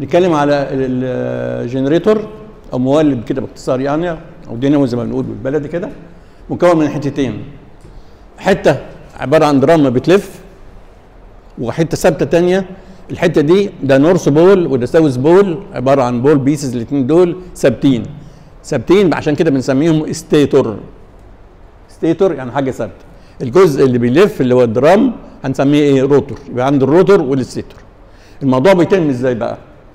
نتكلم على الجنريتور او مولد كده باختصار يعني او دينامو زي ما بنقول بالبلدي كده مكون من حتتين حته عباره عن درام بتلف وحته ثابته تانية الحته دي ده نورث بول وده ساوث بول عباره عن بول بيسز الاثنين دول ثابتين ثابتين عشان كده بنسميهم ستيتور ستيتور يعني حاجه ثابته الجزء اللي بيلف اللي هو الدرام هنسميه ايه روتور يبقى عند الروتور والستيتور الموضوع بيتم ازاي بقى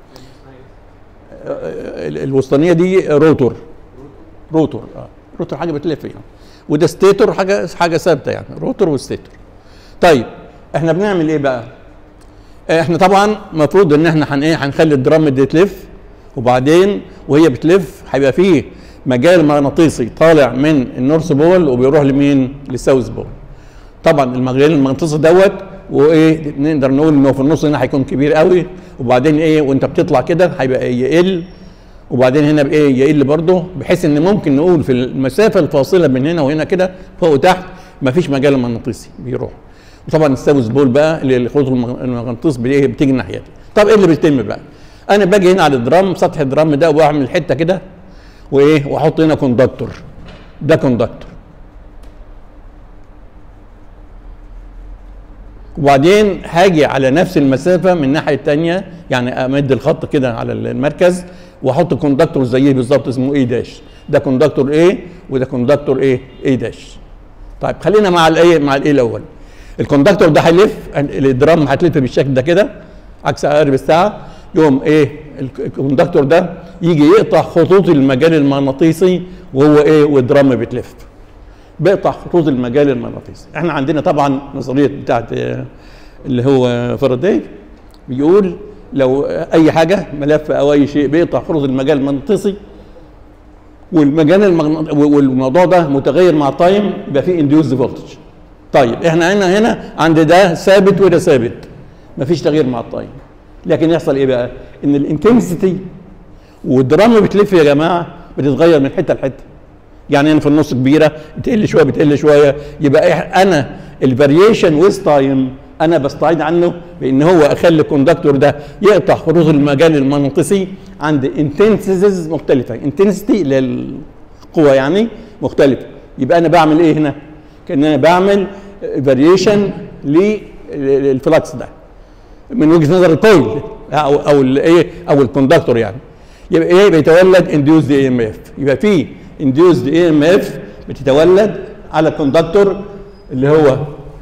ال- الوسطانيه دي روتور روتور اه روتور حاجه بتلف يعني وده ستيتور حاجه حاجه ثابته يعني روتور وستيتور طيب احنا بنعمل ايه بقى احنا طبعا المفروض ان احنا هن ايه هنخلي الدرام دي تلف وبعدين وهي بتلف هيبقى فيه مجال مغناطيسي طالع من النورث بول وبيروح لمين للساوث بول طبعا المجال المغناطيسي دوت وايه نقدر نقول انه في النص هنا هيكون كبير قوي وبعدين ايه وانت بتطلع كده هيبقى إيه يقل وبعدين هنا بايه يقل برضه بحيث ان ممكن نقول في المسافه الفاصله بين هنا وهنا كده فوق وتحت مفيش مجال مغناطيسي بيروح وطبعا الساوث بول بقى اللي الخطوط المغ- المغناطيس بي- بتيجي الناحيه دي طب ايه اللي بيتم بقى انا باجي هنا على الدرام سطح الدرام ده واعمل حته كده وايه واحط هنا كوندكتور ده كوندكتور وبعدين هاجي على نفس المسافه من الناحيه الثانيه يعني امد الخط كده على المركز واحط كوندكتور زيه بالظبط اسمه اي داش ده كوندكتور ايه وده كوندكتور ايه اي داش طيب خلينا مع الايه مع الايه الاول الكوندكتور ده هيلف الدرام هتلف بالشكل ده كده عكس عقارب الساعه يقوم ايه الكوندكتور ده يجي يقطع خطوط المجال المغناطيسي وهو ايه والدرام بتلف بيقطع خطوط المجال المغناطيسي احنا عندنا طبعا نظريه بتاعت آه، اللي هو فاراداي بيقول لو اي حاجه ملف او اي شيء بيقطع خطوط المجال المغناطيسي والمجال المغناطيسي والموضوع ده متغير مع التايم يبقى فيه انديوز فولتج طيب احنا هنا هنا عند ده ثابت وده ثابت مفيش تغيير مع التايم لكن يحصل ايه بقى ان الانتنسيتي والدرام بتلف يا جماعه بتتغير من حته لحته يعني هنا في النص كبيره بتقل شويه بتقل شويه يبقى إح- انا الفاريشن ويز تايم انا بستعيد عنه بان هو اخلي الكوندكتور ده يقطع خطوط المجال المغناطيسي عند انتنسيتيز مختلفه انتنسيتي للقوه يعني مختلفه يبقى انا بعمل ايه هنا كان انا بعمل فاريشن للفلكس ده من وجهه نظر الكويل او او الايه او الكوندكتور يعني يبقى ايه بيتولد انديوزد اي ام اف يبقى في انديوزد اي ام اف بتتولد على الكوندكتور اللي هو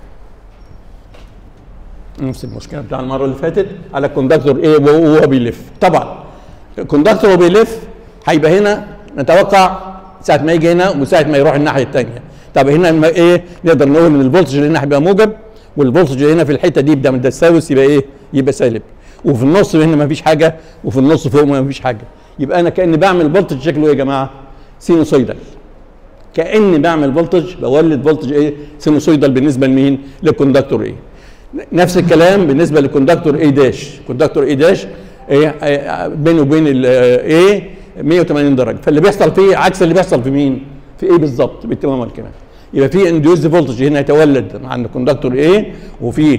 نفس المشكله بتاع المره اللي فاتت على الكوندكتور ايه وهو بيلف طبعا الكوندكتور وهو بيلف هيبقى هنا نتوقع ساعه ما يجي هنا وساعه ما يروح الناحيه الثانيه طب هنا لما ايه نقدر نقول ان الفولتج اللي هنا هيبقى موجب والفولتج اللي هنا في الحته دي يبدا من ده الساوس يبقى ايه يبقى سالب وفي النص هنا ما فيش حاجه وفي النص فوق ما فيش حاجه يبقى انا كاني بعمل فولتج شكله ايه يا جماعه سينوسويدال كاني بعمل فولتج بولد فولتج ايه سينوسويدال بالنسبه لمين للكوندكتور ايه نفس الكلام بالنسبه للكوندكتور اي داش كوندكتور اي داش ايه آه، بينه وبين الايه 180 درجه فاللي بيحصل فيه عكس اللي بيحصل في مين في ايه بالظبط بالتمام الكلام يبقى في انديوز فولتج هنا يتولد عند الكوندكتور ايه وفي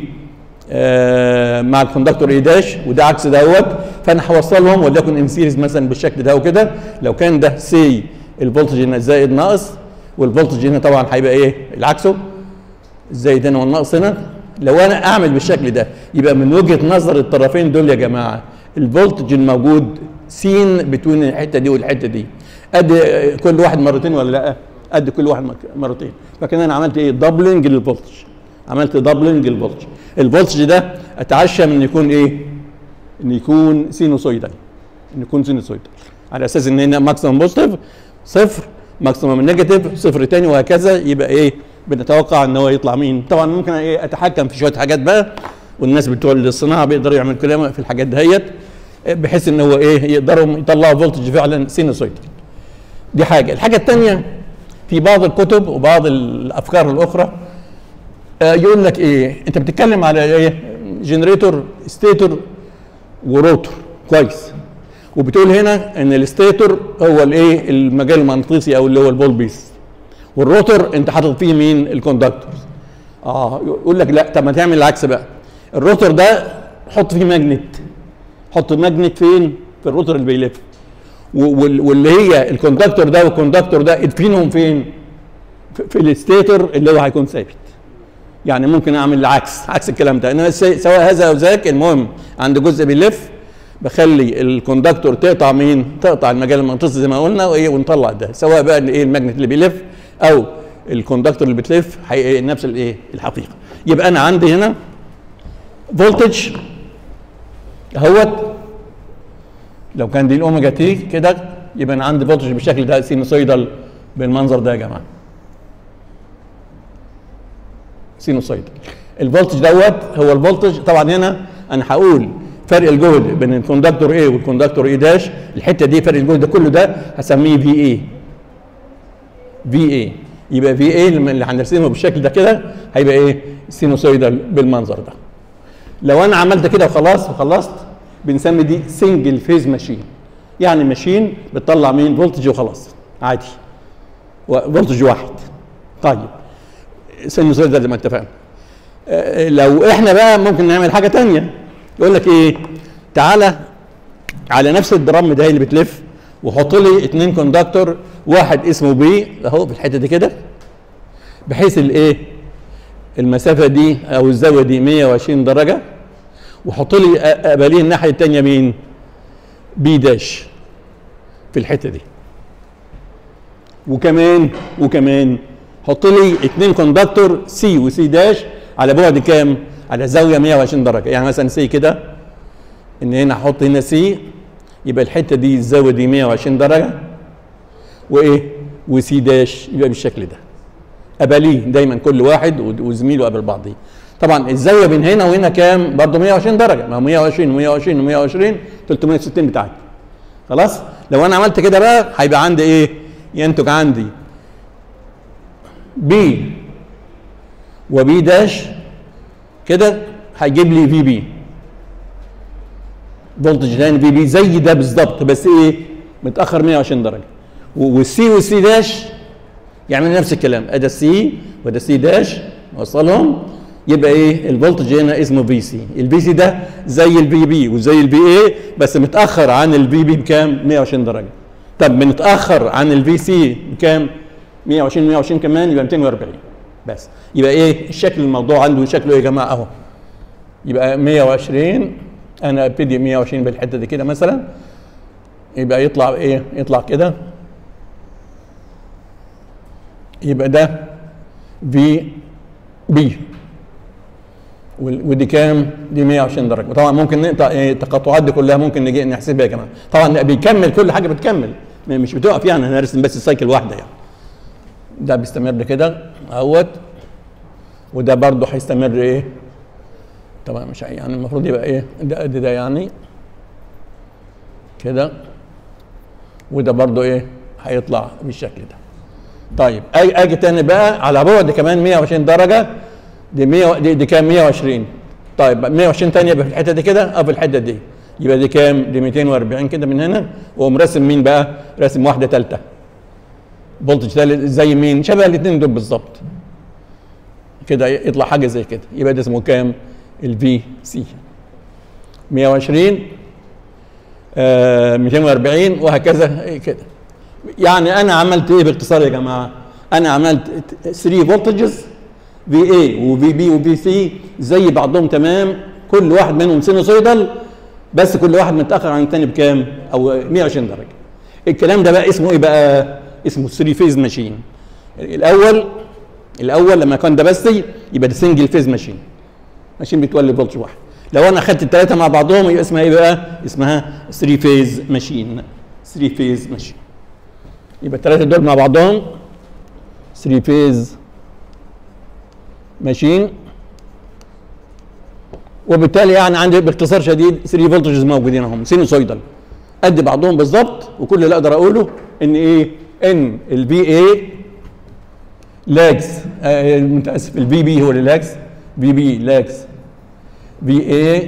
آه مع الكوندكتور اي داش وده عكس دوت فانا هوصلهم وليكن ان سيريز مثلا بالشكل ده وكده لو كان ده سي الفولتج هنا زائد ناقص والفولتج هنا طبعا هيبقى ايه العكسه الزايد هنا والناقص هنا لو انا اعمل بالشكل ده يبقى من وجهه نظر الطرفين دول يا جماعه الفولتج الموجود سين بتوين الحته دي والحته دي قد كل واحد مرتين ولا لا قد كل واحد مرتين فكان انا عملت ايه دبلنج للفولتج عملت دبلنج للفولتج الفولتج ده اتعشى من يكون ايه ان يكون سينوسويدال ان يكون سينوسويدال على اساس ان هنا ماكسيمم بوزيتيف صفر ماكسيمم نيجاتيف صفر تاني وهكذا يبقى ايه بنتوقع ان هو يطلع مين طبعا ممكن ايه اتحكم في شويه حاجات بقى والناس بتوع الصناعه بيقدروا يعملوا كلام في الحاجات دهيت بحيث ان هو ايه يقدروا يطلعوا فولتج فعلا سينوسويدال دي حاجه الحاجه الثانيه في بعض الكتب وبعض الافكار الاخرى آه يقول لك ايه انت بتتكلم على ايه جنريتور ستيتور وروتور كويس وبتقول هنا ان الستيتور هو الايه المجال المغناطيسي او اللي هو البول بيس والروتور انت حاطط فيه مين الكوندكتورز اه يقول لك لا طب ما تعمل العكس بقى الروتور ده حط فيه ماجنت حط ماجنت فين في الروتر اللي بيلف و- وال- واللي هي الكوندكتور ده والكوندكتور ده ادفينهم فين في- في الستيتور اللي هو هيكون ثابت يعني ممكن اعمل العكس عكس الكلام ده انما س- سواء هذا او ذاك المهم عند جزء بيلف بخلي الكوندكتور تقطع مين تقطع المجال المغناطيسي زي ما قلنا وايه ونطلع ده سواء بقى الايه الماجنت اللي بيلف او الكوندكتور اللي بتلف هي نفس الايه الحقيقه يبقى انا عندي هنا فولتج اهوت لو كان دي الاوميجا تي كده يبقى انا عندي فولتج بالشكل ده سينوسويدال بالمنظر ده يا جماعه سينوسويدال الفولتج دوت هو الفولتج طبعا هنا انا هقول فرق الجهد بين الكوندكتور A والكوندكتور A داش الحته دي فرق الجهد ده كله ده هسميه في اي في اي يبقى في اي اللي هنرسمه بالشكل ده كده هيبقى ايه سينوسويدال بالمنظر ده لو انا عملت كده وخلاص وخلصت بنسمي دي سنجل فيز ماشين يعني ماشين بتطلع مين فولتج وخلاص عادي فولتج واحد طيب سينوسويدال زي ما اتفقنا آه، لو احنا بقى ممكن نعمل حاجه تانية يقول لك ايه تعالى على نفس الدرام ده اللي بتلف وحط لي اتنين كوندكتور واحد اسمه بي اهو في الحته دي كده بحيث الايه المسافه دي او الزاويه دي 120 درجه وحط لي أ- قبليه الناحيه الثانيه مين بي داش في الحته دي وكمان وكمان حط لي اتنين كوندكتور سي وسي داش على بعد كام على زاويه 120 درجه يعني مثلا سي كده ان هنا احط هنا سي يبقى الحته دي الزاويه دي 120 درجه وايه وسي داش يبقى بالشكل ده قبليه دايما كل واحد و- وزميله قبل بعضيه طبعا الزاويه بين هنا وهنا كام برضه 120 درجه ما هو 120 و120 و120 360 بتاعتي خلاص لو انا عملت كده بقى هيبقى عندي ايه ينتج عندي بي وبي داش كده هيجيب لي في بي فولتج لاين في بي زي ده بالظبط بس ايه متاخر 120 درجه و- والسي والسي داش يعمل نفس الكلام ادي السي وده السي داش وصلهم يبقى ايه الفولتج هنا اسمه في سي الفي سي ده زي الفي بي وزي الفي اي بس متاخر عن الفي بي بكام 120 درجه طب بنتاخر عن الفي سي بكام 120 120 كمان يبقى 240 بس يبقى ايه الشكل الموضوع عنده شكله ايه يا جماعه اهو يبقى 120 انا ابتدي 120 بالحته دي كده مثلا يبقى يطلع ايه يطلع كده يبقى ده في بي وال- ودي كام؟ دي 120 درجه طبعا ممكن نقطع إيه، التقاطعات دي كلها ممكن نجي نحسبها يا جماعه طبعا بيكمل كل حاجه بتكمل م- مش بتقف يعني هنرسم بس السايكل واحده يعني ده بيستمر كده اهوت وده برضه هيستمر ايه طبعا مش يعني المفروض يبقى ايه ده قد ده يعني كده وده برضه ايه هيطلع بالشكل ده طيب اجي اجي تاني بقى على بعد كمان 120 درجه دي 100 دي, دي كام 120 طيب 120 تانية يبقى في الحته دي كده او في الحته دي يبقى دي كام دي 240 كده من هنا واقوم راسم مين بقى راسم واحده ثالثه فولتج ثالث زي مين شبه الاثنين دول بالظبط كده يطلع حاجه زي كده يبقى ده اسمه كام الفي سي 120 آه 240 وهكذا كده يعني انا عملت ايه باختصار يا جماعه انا عملت 3 فولتجز في اي وفي بي وفي سي زي بعضهم تمام كل واحد منهم سينوسويدال بس كل واحد متاخر عن الثاني بكام او 120 درجه الكلام ده بقى اسمه ايه بقى اسمه 3 فيز ماشين الاول الاول لما كان ده بسي يبقى ده سنجل فيز ماشين ماشين بتولد فولت واحد لو انا اخدت الثلاثه مع بعضهم يبقى اسمها ايه بقى اسمها 3 فيز ماشين 3 فيز ماشين يبقى الثلاثه دول مع بعضهم 3 فيز ماشين وبالتالي يعني عندي باختصار شديد 3 فولتجز موجودين اهم سينوسويدال قد بعضهم بالظبط وكل اللي اقدر اقوله ان ايه ان البي اي لاجز آه متاسف البي بي هو اللي لاجز بي بي لاجز بي اي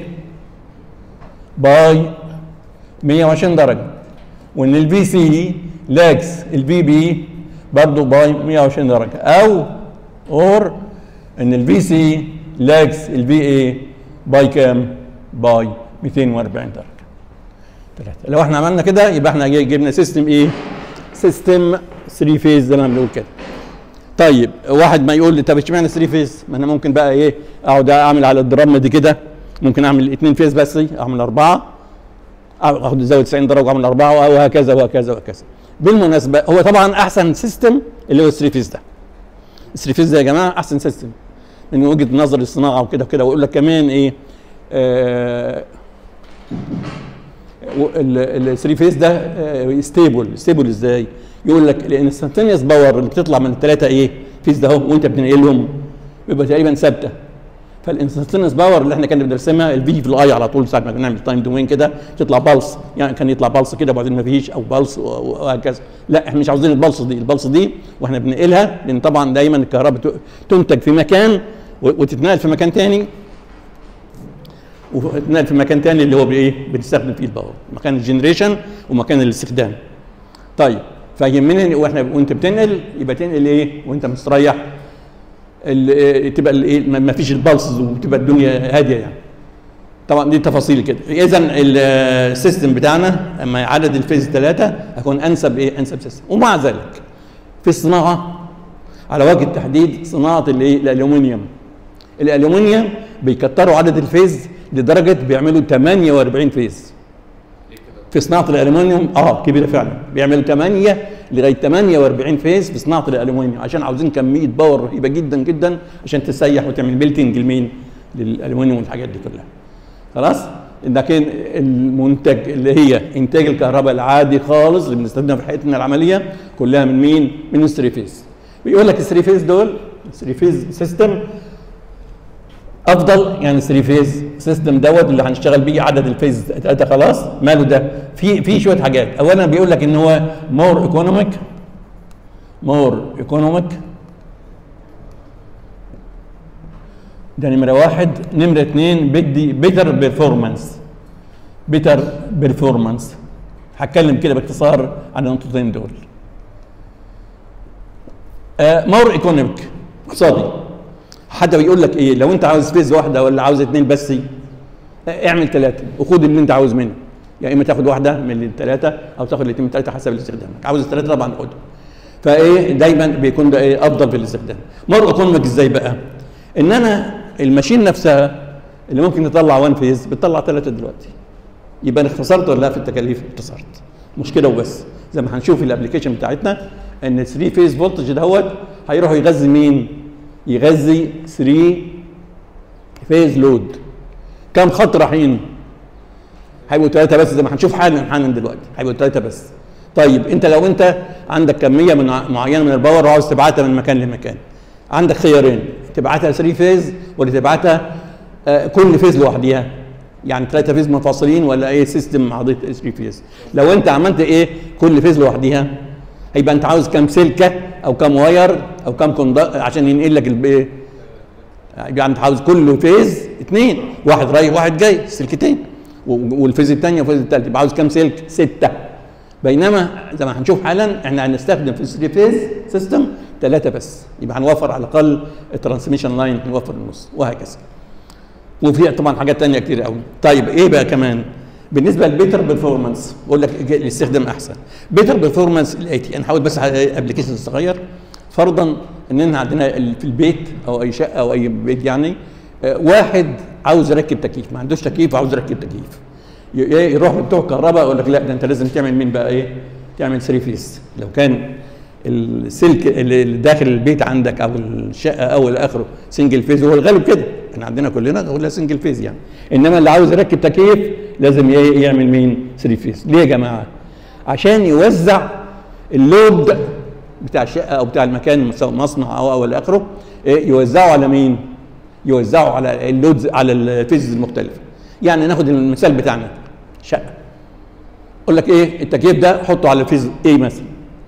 باي 120 درجه وان البي سي لاجز البي بي برضه باي 120 درجه او اور ان البي سي لاجز البي اي باي كام؟ باي 240 درجه ثلاثة لو احنا عملنا كده يبقى احنا جي- جبنا سيستم ايه؟ سيستم 3 فيز زي ما بنقول كده. طيب واحد ما يقول لي طب اشمعنى 3 فيز؟ ما انا ممكن بقى ايه اقعد اعمل على الدرام دي كده ممكن اعمل اثنين فيز بس اعمل اربعه اخد ازود 90 درجه واعمل اربعه وهكذا وهكذا وهكذا. بالمناسبه هو طبعا احسن سيستم اللي هو 3 فيز ده. 3 فيز ده يا جماعه احسن سيستم من وجهه نظر الصناعه وكده وكده واقول لك كمان ايه آه الثري فيز ده ستيبل ستيبل ازاي؟ يقول لك الانستنتينيوس باور اللي بتطلع من الثلاثه ايه؟ فيز ده اهو وانت بتنقلهم بيبقى تقريبا ثابته فالانستنتينيوس باور اللي احنا كنا بنرسمها الفي في الاي على طول ساعه ما بنعمل تايم دومين كده تطلع بالس يعني كان يطلع بالس كده وبعدين ما فيش او بالس وهكذا لا احنا مش عاوزين البلس دي البلس دي واحنا بننقلها لان طبعا دايما الكهرباء ت- تنتج في مكان و- وتتنقل في مكان تاني وتنقل في مكان تاني اللي هو بايه بنستخدم فيه الباور مكان الجنريشن ومكان الاستخدام طيب فيهمني واحنا وانت بتنقل يبقى تنقل ايه وانت مستريح ال- تبقى الايه ما ما فيش البلسز وتبقى الدنيا هاديه يعني طبعا دي تفاصيل كده اذا السيستم بتاعنا اما عدد الفيز ثلاثه هيكون انسب ايه انسب سيستم ومع ذلك في الصناعه على وجه التحديد صناعه الايه الالومنيوم الالومنيوم بيكتروا عدد الفيز لدرجه بيعملوا 48 فيز في صناعه الالومنيوم اه كبيره فعلا بيعملوا 8 لغايه 48 فيز في صناعه الالومنيوم عشان عاوزين كميه باور رهيبه جدا جدا عشان تسيح وتعمل بيلتنج لمين؟ للالومنيوم والحاجات دي كلها خلاص لكن المنتج اللي هي انتاج الكهرباء العادي خالص اللي بنستخدمها في حياتنا العمليه كلها من مين؟ من الثري فيز بيقول لك الثري فيز دول الثري فيز سيستم افضل يعني 3 فيز سيستم دوت اللي هنشتغل بيه عدد الفيز ثلاثه خلاص ماله ده في في شويه حاجات اولا بيقول لك ان هو مور ايكونوميك مور ايكونوميك ده نمره واحد نمره اثنين بدي بيتر بيرفورمانس بيتر بيرفورمانس هتكلم كده باختصار عن النقطتين دول مور ايكونوميك اقتصادي حد بيقول لك ايه لو انت عاوز فيز واحده ولا عاوز اثنين بس اه، اعمل ثلاثه وخد اللي انت عاوز منه يا اما تاخد واحده من الثلاثه او تاخد الاثنين من الثلاثه حسب استخدامك عاوز الثلاثه طبعا خدهم فايه دايما بيكون ده ايه افضل في الاستخدام مره ايكونوميك ازاي بقى ان انا الماشين نفسها اللي ممكن تطلع وان فيز بتطلع ثلاثه دلوقتي يبقى انا اختصرت ولا لا في التكاليف اختصرت مش كده وبس زي ما هنشوف الابلكيشن بتاعتنا ان 3 فيز فولتج دوت هيروح يغذي مين يغذي 3 فيز لود كم خط رايحين هيبقوا ثلاثه بس زي ما هنشوف حالا حالا دلوقتي هيبقوا ثلاثه بس طيب انت لو انت عندك كميه من ع- معينه من الباور وعاوز تبعتها من مكان لمكان عندك خيارين تبعتها 3 فيز ولا تبعتها آه، كل فيز لوحديها يعني ثلاثه فيز منفصلين ولا ايه سيستم عضيه 3 فيز لو انت عملت ايه كل فيز لوحديها هيبقى انت عاوز كام سلكه او كام واير او كام كوندا عشان ينقل لك الايه يبقى انت عاوز كل فيز اثنين واحد رايح واحد جاي سلكتين و- والفيز الثانيه والفيز الثالث يبقى عاوز كام سلك؟ سته بينما زي ما هنشوف حالا احنا هنستخدم في الثري فيز سيستم ثلاثه بس يبقى هنوفر على الاقل الترانسميشن لاين نوفر النص وهكذا وفي طبعا حاجات تانية كتير قوي طيب ايه بقى كمان بالنسبه للبيتر بيرفورمانس بقول لك ج- الاستخدام احسن بيتر بيرفورمانس الاتي انا هحاول بس ابلكيشن صغير فرضا ان احنا عندنا ال- في البيت او اي شقه او اي بيت يعني آه، واحد عاوز يركب تكييف ما عندوش تكييف عاوز يركب تكييف ي- ي- يروح لبتوع الكهرباء يقول لك لا ده انت لازم تعمل مين بقى ايه تعمل 3 فيس لو كان السلك اللي اللي داخل البيت عندك او الشقه او الى اخره سنجل فيز هو الغالب كده احنا عندنا كلنا كلها سنجل فيز يعني انما اللي عاوز يركب تكييف لازم ي- يعمل مين 3 فيز ليه يا جماعه عشان يوزع اللود بتاع الشقه او بتاع المكان سواء مصنع او او الى اخره إيه، يوزعه على مين يوزعه على اللودز على الفيز المختلفه يعني ناخد المثال بتاعنا شقه اقول لك ايه التكييف ده حطه على فيز ايه مثلا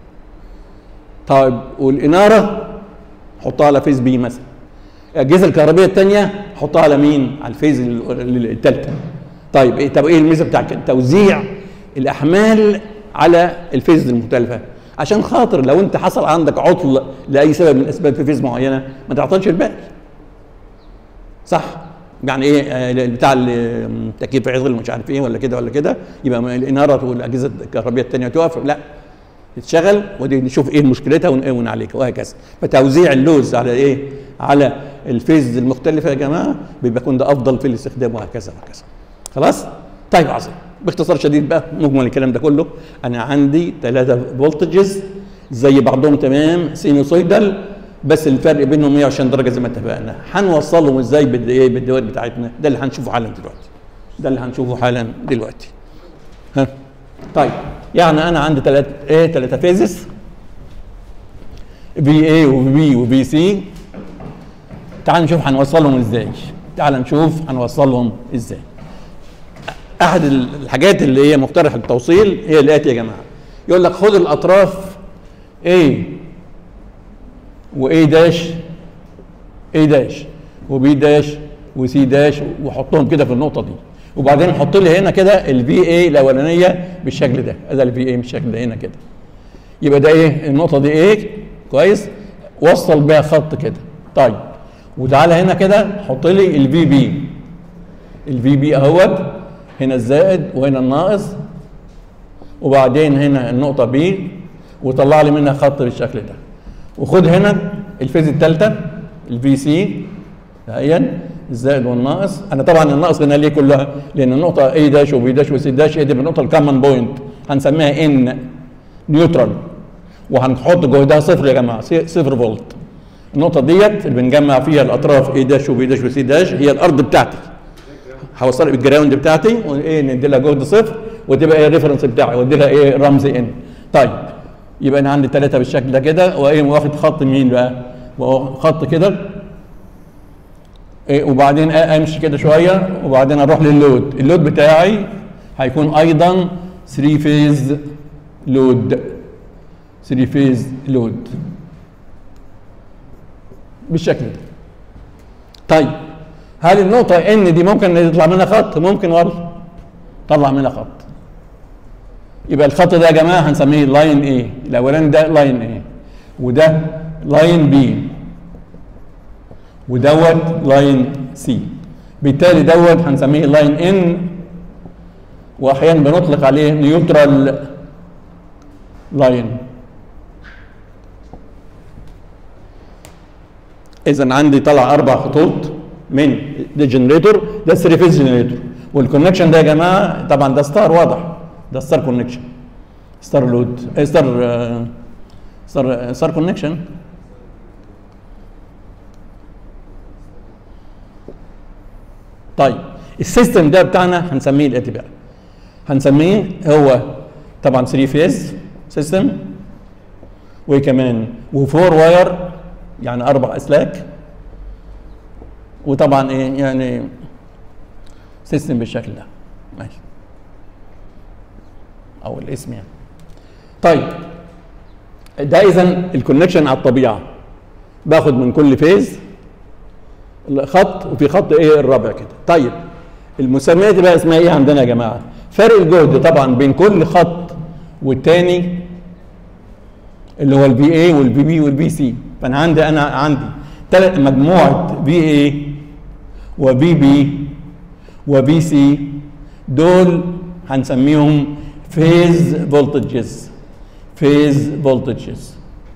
طيب والاناره حطها على فيز بي مثلا الاجهزه الكهربائيه الثانيه حطها على مين على الفيز الثالثه طيب إيه طب ايه الميزه بتاع كده؟ توزيع الاحمال على الفيز المختلفه عشان خاطر لو انت حصل عندك عطل لاي سبب من الاسباب في فيز معينه ما تعطلش الباقي صح يعني ايه آه، بتاع التكييف يعطل مش عارف ايه ولا كده ولا كده يبقى ما الاناره والاجهزه الكهربائيه الثانيه تقف لا تشتغل ودي نشوف ايه مشكلتها ون- ونعالجها وهكذا فتوزيع اللوز على ايه على الفيز المختلفه يا جماعه بيبقى يكون ده افضل في الاستخدام وهكذا وهكذا خلاص طيب عظيم باختصار شديد بقى مجمل الكلام ده كله انا عندي ثلاثه فولتجز زي بعضهم تمام سينوسويدال بس الفرق بينهم 120 درجه زي ما اتفقنا هنوصلهم ازاي بالد- إيه بالدوائر بتاعتنا ده اللي هنشوفه حالا دلوقتي ده اللي هنشوفه حالا دلوقتي ها طيب يعني انا عندي ثلاث ايه ثلاثه فيزز في اي وفي بي وفي سي تعال نشوف هنوصلهم ازاي تعال نشوف هنوصلهم ازاي احد الحاجات اللي هي مقترح التوصيل هي الاتي يا جماعه يقول لك خد الاطراف A و A داش A داش و B داش و C داش وحطهم كده في النقطه دي وبعدين حط لي هنا كده ال VA الاولانيه بالشكل ده ادي ال VA بالشكل ده هنا كده يبقى ده ايه النقطه دي ايه كويس وصل بيها خط كده طيب وتعالى هنا كده حط لي الفي بي الفي بي اهوت هنا الزائد وهنا الناقص وبعدين هنا النقطه بي وطلع لي منها خط بالشكل ده وخد هنا الفيز الثالثه الفي سي اهيا الزائد والناقص انا طبعا الناقص هنا ليه كلها لان النقطه اي داش وبي داش وسي داش هي دي النقطه الكومن بوينت هنسميها ان نيوترال وهنحط جهدها صفر يا جماعه صي- صفر فولت النقطه ديت اللي بنجمع فيها الاطراف اي داش وبي داش وسي داش هي الارض بتاعتي هوصلها بالجراوند بتاعتي وايه ندي لها جهد صفر وتبقى ايه الريفرنس بتاعي وادي لها ايه رمز ان طيب يبقى انا عندي ثلاثه بالشكل ده كده وايه واخد خط مين بقى وهو خط كده إيه وبعدين آه امشي كده شويه وبعدين اروح لللود اللود بتاعي هيكون ايضا 3 فيز لود 3 فيز لود بالشكل ده طيب هل النقطة ان دي ممكن يطلع منها خط؟ ممكن والله طلع منها خط يبقى الخط ده يا جماعة هنسميه لاين ايه الأولاني ده لاين ايه وده لاين بي ودوت لاين سي بالتالي دوت هنسميه لاين ان واحيانا بنطلق عليه نيوترال لاين اذا عندي طلع اربع خطوط من ده جنريتور ده 3 فيز جنريتور والكونكشن ده يا جماعه طبعا ده ستار واضح ده ستار كونكشن ستار لود آه، ستار آه، ستار آه، ستار كونكشن طيب السيستم ده بتاعنا هنسميه الاتي بقى هنسميه هو طبعا 3 فيز سيستم وكمان وفور واير يعني اربع اسلاك وطبعا ايه يعني سيستم بالشكل ده ماشي او الاسم يعني طيب ده اذا الكونكشن على الطبيعه باخد من كل فيز خط وفي خط ايه الرابع كده طيب المسميات بقى اسمها ايه عندنا يا جماعه فرق الجهد طبعا بين كل خط والتاني اللي هو البي اي والبي بي والبي سي فانا عندي انا عندي ثلاث مجموعه بي اي وبي بي وبي سي دول هنسميهم فيز فولتجز فيز فولتجز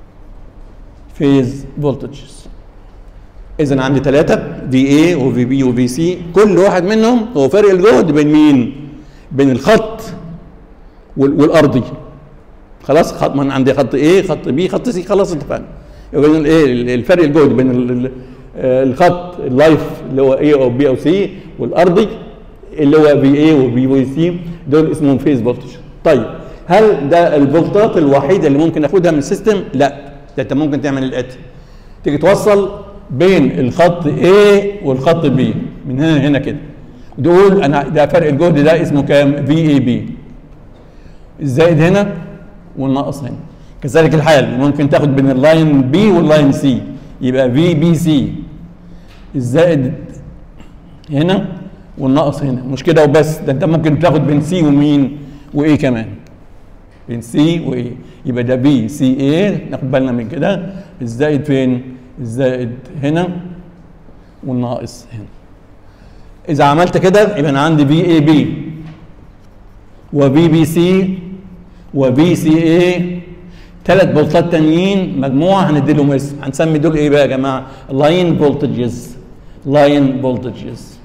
فيز فولتجز اذا عندي ثلاثه في اي وفي بي وفي سي كل واحد منهم هو فرق الجهد بين مين بين الخط وال- والارضي خلاص خط من عندي خط ايه خط بي خط سي خلاص اتفقنا يبقى بين الايه الفرق الجهد بين ال- ال- آه، الخط اللايف اللي هو اي او بي او سي والارضي اللي هو بي اي وبي وي سي دول اسمهم فيز فولتج طيب هل ده الفولتات الوحيده اللي ممكن اخدها من السيستم لا ده انت ممكن تعمل الاتي تيجي توصل بين الخط A والخط B من هنا لهنا كده دول انا ده فرق الجهد ده اسمه كام في اي بي الزائد هنا والناقص هنا كذلك الحال ممكن تاخد بين اللاين بي واللاين سي يبقى في بي سي الزائد هنا والناقص هنا مش كده وبس ده انت ممكن تاخد بين سي ومين وايه كمان بين سي وايه يبقى ده بي سي ايه ناخد بالنا من كده الزائد فين الزائد هنا والناقص هنا اذا عملت كده يبقى انا عندي بي اي بي وبي بي سي وبي سي اي ثلاث بولتات تانيين مجموعه هندي لهم اسم هنسمي دول ايه بقى يا جماعه لاين فولتجز لاين فولتجز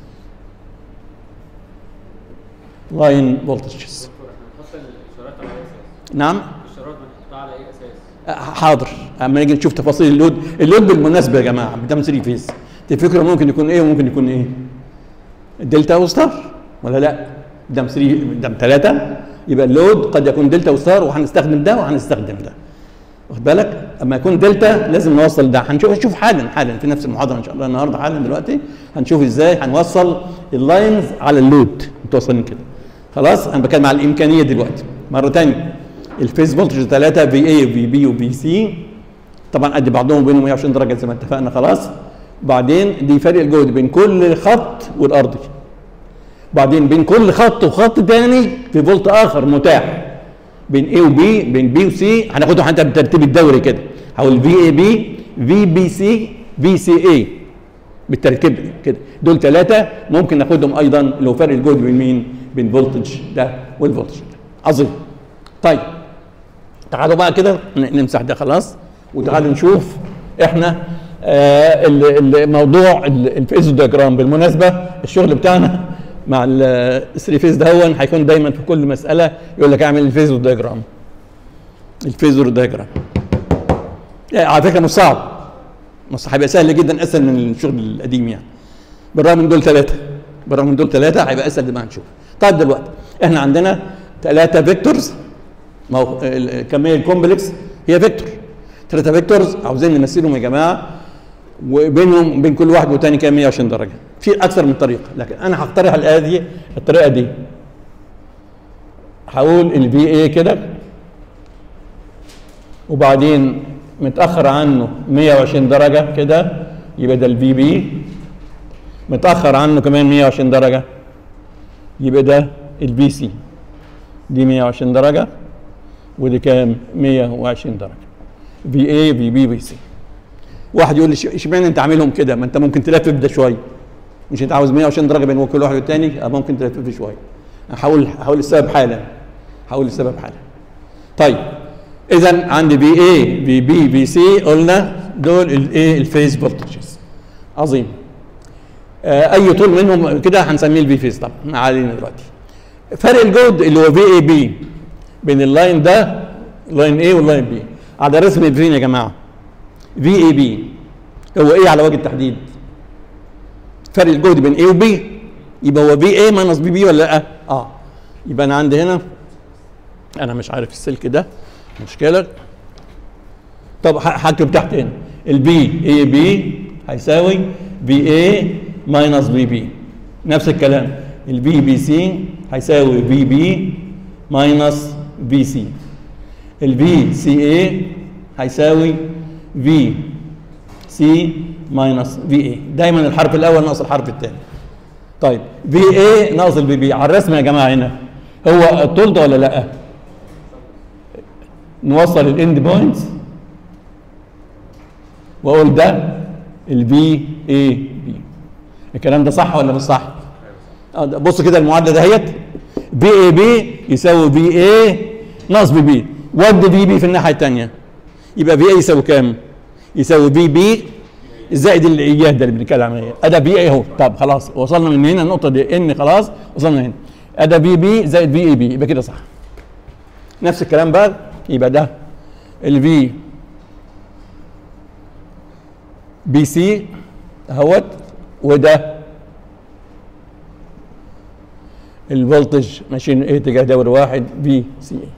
لاين فولتجز دكتور احنا بنحط الاشارات على اي اساس؟ نعم الاشارات بنحطها على اي اساس؟ حاضر اما نيجي نشوف تفاصيل اللود اللود بالمناسبه يا جماعه بدم 3 فيز تفتكروا ممكن يكون ايه وممكن يكون ايه دلتا وستار ولا لا دم 3 دم 3 يبقى اللود قد يكون دلتا وستار وهنستخدم ده وهنستخدم ده واخد بالك اما يكون دلتا لازم نوصل ده هنشوف هنشوف حالا حالا في نفس المحاضره ان شاء الله النهارده حالا دلوقتي هنشوف ازاي هنوصل اللاينز على اللود متوصلين كده خلاص انا بتكلم على الامكانيه دلوقتي مره ثانيه الفيز فولتج 3 في اي وفي بي وفي سي طبعا قد بعضهم بينهم 120 درجه زي ما اتفقنا خلاص بعدين دي فرق الجهد بين كل خط والارضي بعدين بين كل خط وخط تاني في فولت اخر متاح بين اي وبي بين بي وسي هناخدهم حتى بالترتيب الدوري كده هقول في اي بي في بي سي في سي اي بالتركيب كده دول ثلاثه ممكن ناخدهم ايضا لو فرق الجهد بين مين بين فولتج ده والفولتج ده عظيم طيب تعالوا بقى كده ن- نمسح ده خلاص وتعالوا نشوف احنا آه ال- الموضوع ال- الفيزو دياجرام بالمناسبه الشغل بتاعنا مع الثري فيز ده هو هيكون دايما في كل مساله يقول لك اعمل الفيزو دياجرام الفيزو دياجرام يعني على فكره مش صعب مش هيبقى سهل جدا اسهل من الشغل القديم يعني بالرغم من دول ثلاثه بالرغم من دول ثلاثه هيبقى اسهل زي ما هنشوف طيب دلوقتي احنا عندنا ثلاثه فيكتورز ما هو ال- الكميه الكومبلكس هي فيكتور ثلاثه فيكتورز عاوزين نمثلهم يا جماعه وبينهم بين كل واحد والتاني كام 120 درجه في اكثر من طريقه لكن انا هقترح الآية الطريقه دي هقول الفي اي كده وبعدين متاخر عنه 120 درجه كده يبقى ده الفي بي متاخر عنه كمان 120 درجه يبقى ده البي سي دي 120 درجه ودي كام 120 درجه في اي في بي في سي واحد يقول لي "إش- اشمعنى انت عاملهم كده ما انت ممكن تلفف ده شويه مش انت عاوز 120 درجه بين كل واحد والتاني أه ممكن تلفف شويه هحاول هحاول السبب حالا هحاول السبب حالا طيب اذا عندي في اي في بي في سي قلنا دول الايه الفيز فولتجز عظيم آه اي طول منهم كده هنسميه الفي فيز طبعا ما علينا دلوقتي فرق الجهد اللي هو في اي بي بين اللاين ده لاين اي واللاين بي على رسم فين يا جماعه في اي بي هو ايه على وجه التحديد فرق الجهد بين اي وبي يبقى هو في اي ماينس بي بي ولا لا اه يبقى انا عندي هنا انا مش عارف السلك ده مشكله طب ه- هكتب تحت هنا البي اي بي هيساوي بي اي ماينس بي بي نفس الكلام البي بي سي هيساوي بي بي ماينس بي سي البي سي اي هيساوي في سي ماينس في اي دايما الحرف الاول ناقص الحرف الثاني طيب في اي ناقص البي بي على الرسم يا جماعه هنا هو الطول ده ولا لا نوصل الاند بوينتس واقول ده البي اي بي الكلام ده صح ولا مش صح آه، ده- بص كده المعادله دهيت بي اي بي يساوي بي اي ناقص بي بي ود بي بي في الناحيه الثانيه يبقى بي اي يساوي كام يساوي بي بي زائد الاياه ده اللي بنتكلم عليه ادا بي اي اهو طب خلاص وصلنا من هنا النقطه دي ان خلاص وصلنا هنا ادا بي بي زائد بي اي بي يبقى كده صح نفس الكلام بقى يبقى ده الفي بي سي اهوت وده الفولتج ماشيين ايه اتجاه دوري واحد في سي اي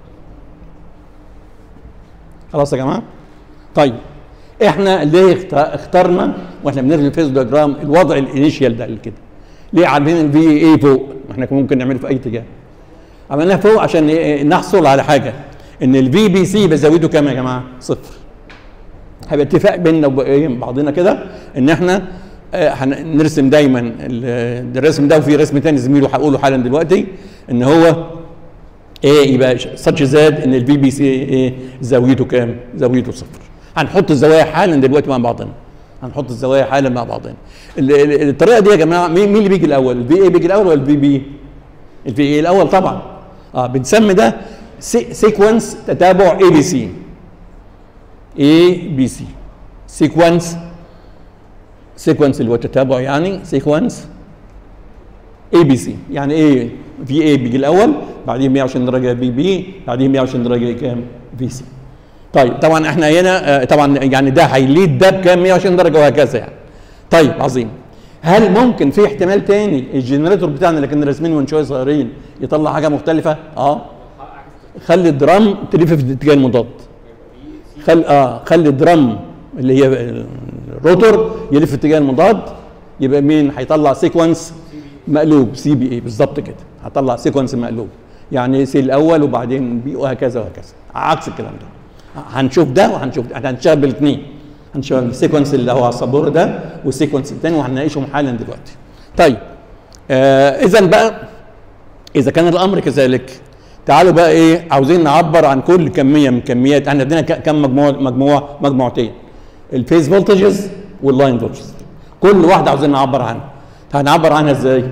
خلاص يا جماعه طيب احنا ليه اخت- اخترنا واحنا بنرسم الفيز دياجرام الوضع الانيشيال ده اللي كده ليه عاملين الفي اي فوق ما احنا كان ممكن نعمله في اي اتجاه عملناها فوق عشان إيه؟ نحصل على حاجه ان الفي بي سي بزاويته كام يا جماعه صفر هيبقى اتفاق بيننا وبين بعضنا كده ان احنا آه، هنرسم دايما ال- الرسم ده وفي رسم تاني زميله هقوله حالا دلوقتي ان هو ايه يبقى ساتش زاد ان البي بي سي ايه زاويته كام؟ زاويته صفر. هنحط الزوايا حالا دلوقتي مع بعضنا هنحط الزوايا حالا مع بعضنا ال- ال- الطريقه دي يا جماعه مين مين اللي بيجي الاول الفي اي بيجي الاول ولا الفي بي الفي اي الاول طبعا اه بنسمي ده سيكونس تتابع اي بي سي اي بي سي سيكونس سيكونس اللي هو التتابع يعني سيكونس اي بي سي يعني ايه في اي بيجي الاول بعدين 120 درجه بي بي بعدين 120 درجه كام في سي طيب طبعا احنا هنا آه، طبعا يعني ده هيليد ده بكام 120 درجه وهكذا يعني طيب عظيم هل ممكن في احتمال تاني الجنريتور بتاعنا اللي كنا راسمينه من شويه صغيرين يطلع حاجه مختلفه اه خلي الدرام تلف في الاتجاه المضاد خل اه خلي الدرام اللي هي الروتور يلف في الاتجاه المضاد يبقى مين هيطلع سيكونس مقلوب سي بي اي بالظبط كده هطلع سيكونس مقلوب يعني سي الاول وبعدين بي وهكذا وهكذا عكس الكلام ده هنشوف ده وهنشوف ده احنا هنشتغل بالاثنين هنشتغل السيكونس اللي هو على السبوره ده والسيكونس الثاني وهنناقشهم حالا دلوقتي طيب آه اذا بقى اذا كان الامر كذلك تعالوا بقى ايه عاوزين نعبر عن كل كميه من كميات احنا عندنا ك- كم مجموعه مجموعه مجموعتين الفيز فولتجز واللاين فولتجز كل واحده عاوزين نعبر عنها هنعبر عنها ازاي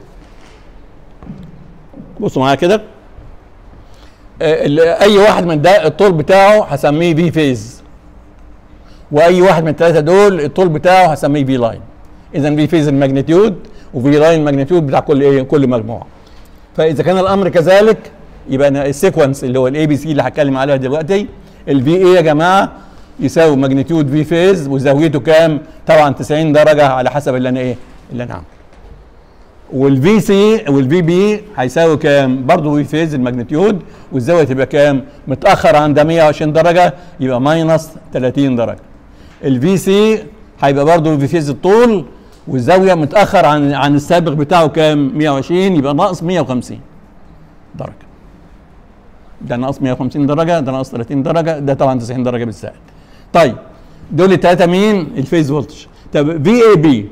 بصوا معايا كده آه، ال- اي واحد من ده الطول بتاعه هسميه في فيز واي واحد من الثلاثه دول الطول بتاعه هسميه في لاين اذا في فيز الماجنتيود وفي لاين الماجنتيود بتاع كل ايه كل مجموعه فاذا كان الامر كذلك يبقى أنا السيكونس اللي هو الاي بي سي اللي هتكلم عليها دلوقتي الفي اي يا جماعه يساوي ماجنتيود في فيز وزاويته كام؟ طبعا 90 درجه على حسب اللي انا ايه؟ اللي انا عامله. والفي سي والفي بي هيساوي كام؟ برضه في فيز الماجنتيود والزاويه تبقى كام؟ متاخر عن ده 120 درجه يبقى ماينس 30 درجه. الفي سي هيبقى برضه في فيز الطول والزاويه متاخر عن عن السابق بتاعه كام؟ 120 يبقى ناقص 150 درجه. ده ناقص 150 درجه ده ناقص 30 درجه ده طبعا 90 درجه بالسائل. طيب دول الثلاثه مين؟ الفيز فولتج. طب في اي بي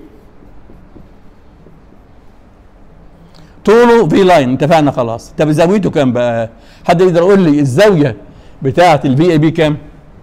طوله في لاين اتفقنا خلاص طب زاويته كام بقى حد يقدر يقول لي الزاويه بتاعه الفي اي بي كام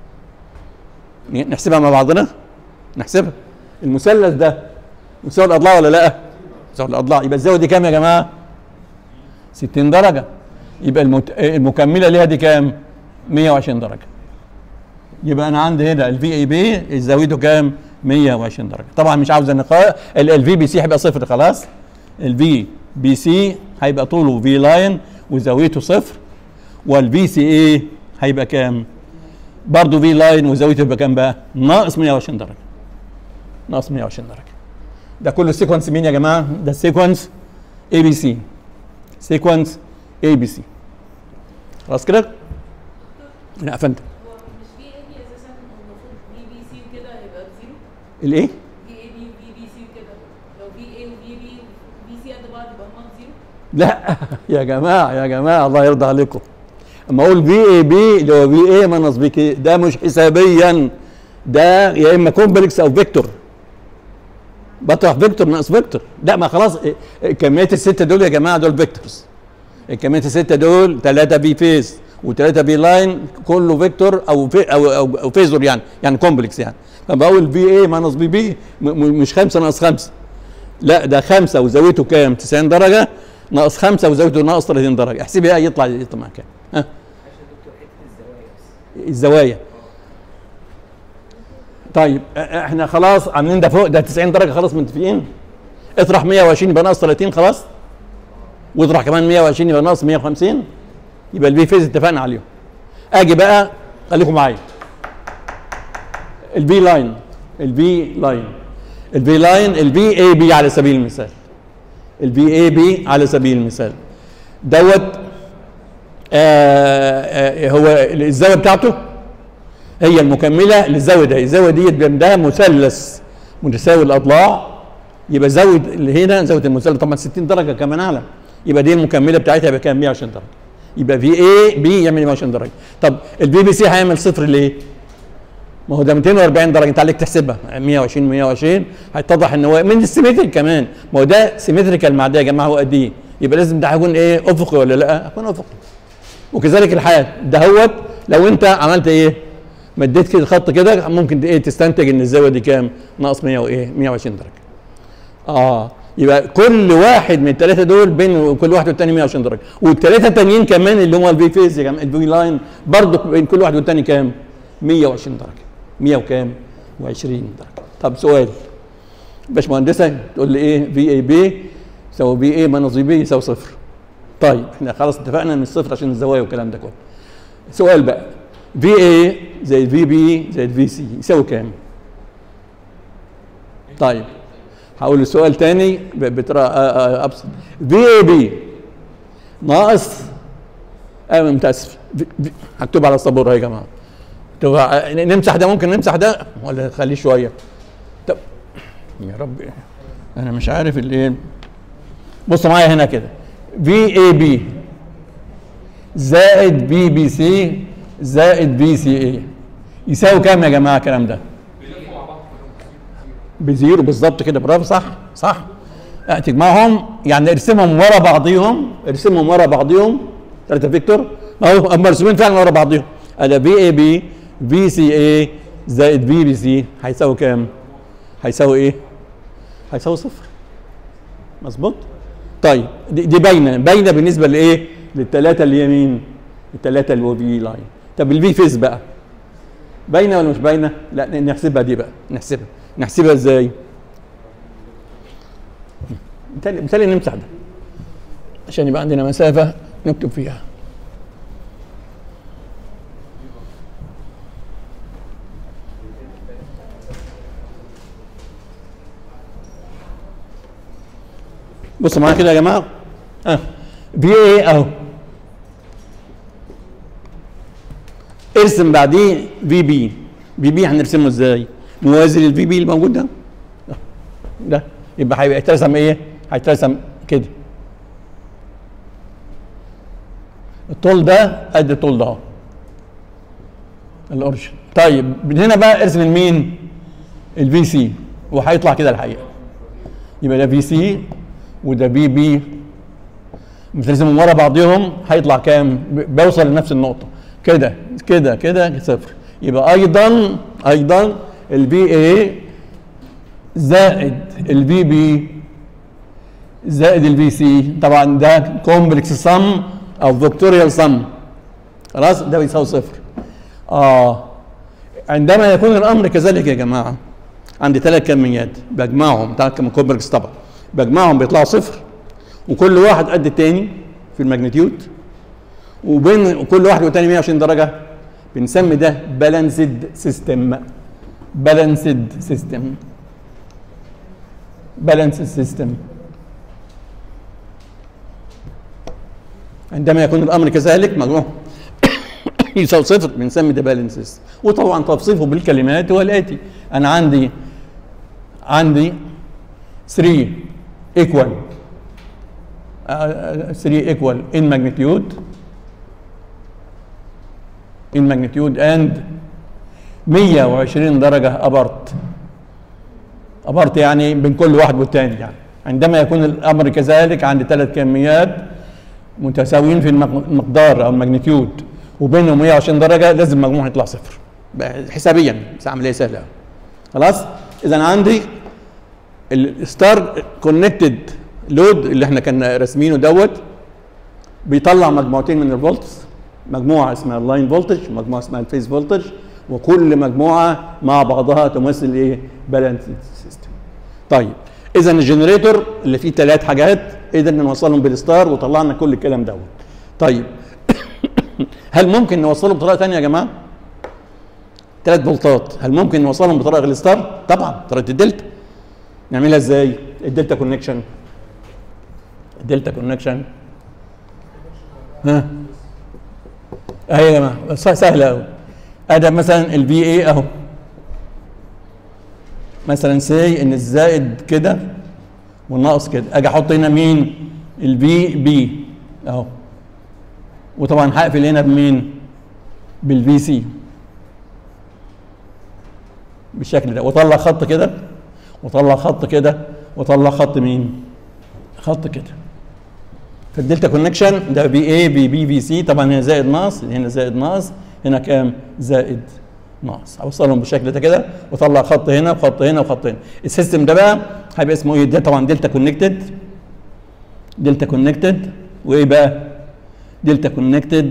نحسبها مع بعضنا نحسبها المثلث ده مساوي الاضلاع ولا لا مساوي الاضلاع يبقى الزاويه دي كام يا جماعه 60 درجه يبقى المت... المكمله ليها دي كام 120 درجه يبقى انا عندي هنا الفي اي بي زاويته كام 120 درجه طبعا مش عاوز النقاء الفي بي سي هيبقى صفر خلاص الفي بي سي هيبقى طوله في لاين وزاويته صفر والفي سي اي هيبقى كام برضه في لاين وزاويته يبقى كام بقى ناقص 120 درجه ناقص 120 درجه ده كله سيكونس مين يا جماعه ده سيكونس اي بي سي سيكونس اي بي سي خلاص كده لا فهمت هو مش في اي بي اساسا المفروض بي بي سي وكده هيبقى بزيرو الايه في اي بي وبي بي سي وكده لو في اي وبي بي وبي سي قد بعض يبقى هما بزيرو لا يا جماعه يا جماعه الله يرضى عليكم اما اقول في اي بي اللي هو في اي ماينس بي كي ده مش حسابيا ده يا اما كومبلكس او فيكتور بطرح فيكتور ناقص فيكتور لا ما خلاص إيه، إيه، كميات السته دول يا جماعه دول فيكتورز الكميات السته دول ثلاثه بي فيز وثلاثه بي لاين كله فيكتور او في او او, أو فيزور يعني يعني كومبلكس يعني فبقول في اي ماينس بي بي م- م- مش خمسه ناقص خمسه لا ده خمسه وزاويته كام 90 درجه ناقص خمسه وزاويته ناقص 30 درجه احسبي ايه يطلع يطلع معاك كام ها الزوايا طيب أ- احنا خلاص عاملين ده فوق ده 90 درجه خلاص متفقين اطرح 120 يبقى ناقص 30 خلاص واطرح كمان 120 يبقى ناقص 150 يبقى البي فيز اتفقنا عليهم اجي بقى خليكم معايا البي لاين البي لاين البي لاين البي اي بي على سبيل المثال البي اي بي على سبيل المثال دوت آه آه هو الزاويه بتاعته هي المكمله للزاويه ده الزاويه ديت ده مثلث متساوي الاضلاع يبقى زاويه اللي هنا زاويه المثلث طبعا 60 درجه كمان اعلى يبقى دي المكمله بتاعتها يبقى كام 120 درجه يبقى في اي بي يعمل 120 درجه طب البي بي سي هيعمل صفر ليه؟ ما هو ده 240 درجه انت عليك تحسبها 120 120 هيتضح ان هو من السيمتريك كمان ما هو ده سيمتريكال مع ده يا جماعه هو قد ايه؟ يبقى لازم ده هيكون ايه افقي ولا لا؟ هيكون افقي وكذلك الحال دهوت لو انت عملت ايه؟ مديت كده خط كده ممكن ايه تستنتج ان الزاويه دي كام ناقص 100 وايه 120 درجه اه يبقى كل واحد من الثلاثه دول بين كل واحد والتاني 120 درجه والثلاثه التانيين كمان اللي هم الفي فيز يا جماعه الفي لاين برضه بين كل واحد والتاني كام 120 درجه 100 وكام و20 درجه طب سؤال باشمهندسه تقول لي ايه في اي بي يساوي في اي ماينس في بي يساوي صفر طيب احنا خلاص اتفقنا من الصفر عشان الزوايا والكلام ده كله سؤال بقى في اي زائد في بي زائد في سي يساوي كام طيب هقول السؤال تاني ب- بطريقه آه، آه، ابسط في اي بي ناقص اه متاسف في- في- هكتب على السبوره يا جماعه طب آه، نمسح ده ممكن نمسح ده ولا نخليه شويه طب يا رب انا مش عارف الايه بص معايا هنا كده في اي بي زائد بي بي سي زائد بي سي اي يساوي كام يا جماعه الكلام ده بزيرو بالظبط كده برافو صح صح اه، تجمعهم يعني ارسمهم ورا بعضيهم ارسمهم ورا بعضيهم ثلاثة فيكتور ما هو هم مرسومين فعلا ورا بعضيهم ادي في اي بي في سي اي زائد في بي سي هيساوي كام؟ هيساوي ايه؟ هيساوي صفر مظبوط؟ طيب دي, دي باينه باينه بالنسبه لايه؟ للثلاثه اللي هي مين؟ الثلاثه اللي هو في لاين طب الفي فيز بقى باينه ولا مش باينه؟ لا نحسبها دي بقى نحسبها نحسبها ازاي؟ مثالي مثالي نمسح ده عشان يبقى عندنا مسافه نكتب فيها بصوا معايا كده يا جماعه اه في ايه اهو ارسم بعديه في بي في بي هنرسمه ازاي موازي للفي بي الموجود ده ده. ده يبقى هيبقى يترسم ايه هيترسم كده الطول ده قد الطول ده اهو الاوريجن طيب من هنا بقى ارسم المين الفي سي وهيطلع كده الحقيقه يبقى ده في سي وده بي بي بترسمهم ورا بعضهم هيطلع كام ب- بوصل لنفس النقطه كده كده كده صفر يبقى ايضا ايضا البي اي زائد البي بي زائد البي سي طبعا ده كومبلكس سم او فيكتوريال سم خلاص ده بيساوي صفر اه عندما يكون الامر كذلك يا جماعه عندي ثلاث كميات بجمعهم ثلاث كم كومبلكس طبعا بجمعهم بيطلعوا صفر وكل واحد قد التاني في الماجنتيود وبين كل واحد والتاني 120 درجه بنسمي ده بالانسد سيستم بالانسد سيستم بالانسد سيستم عندما يكون الامر كذلك مجموع يساوي صفر بنسمي ده بالانسز وطبعا توصيفه بالكلمات هو الاتي انا عندي عندي 3 equal uh, 3 equal in magnitude in magnitude and 120 درجة apart apart يعني بين كل واحد والتاني يعني عندما يكون الأمر كذلك عندي ثلاث كميات متساويين في المق- المقدار أو الماجنتيود وبينهم 120 درجة لازم مجموعهم يطلع صفر بقى حسابيا بس عملية سهلة أوي. خلاص إذا عندي الستار كونكتد لود اللي احنا كنا راسمينه دوت بيطلع مجموعتين من الفولتس مجموعه اسمها اللاين فولتج ومجموعه اسمها الفيز فولتج وكل مجموعه مع بعضها تمثل ايه بالانس سيستم طيب اذا الجنريتور اللي فيه ثلاث حاجات قدرنا نوصلهم بالستار وطلعنا كل الكلام دوت طيب هل ممكن نوصله بطريقه ثانيه يا جماعه ثلاث فولتات هل ممكن نوصلهم بطريقه غير الستار طبعا طريقه الدلتا نعملها ازاي الدلتا كونكشن الدلتا كونكشن ها اهي يا جماعه بس سهله قوي ادي مثلا الفي اي اهو مثلا سي ان الزائد كده والناقص كده اجي احط هنا مين الفي بي اهو وطبعا هقفل هنا بمين بالفي سي بالشكل ده واطلع خط كده وطلع خط كده وطلع خط مين خط كده فالدلتا كونكشن ده بي اي بي بي في سي طبعا هنا زائد ناقص هنا زائد ناقص هنا كام زائد ناقص اوصلهم بالشكل ده كده واطلع خط هنا وخط هنا وخط هنا السيستم ده بقى هيبقى اسمه ايه ده طبعا دلتا كونكتد دلتا كونكتد وايه بقى دلتا كونكتد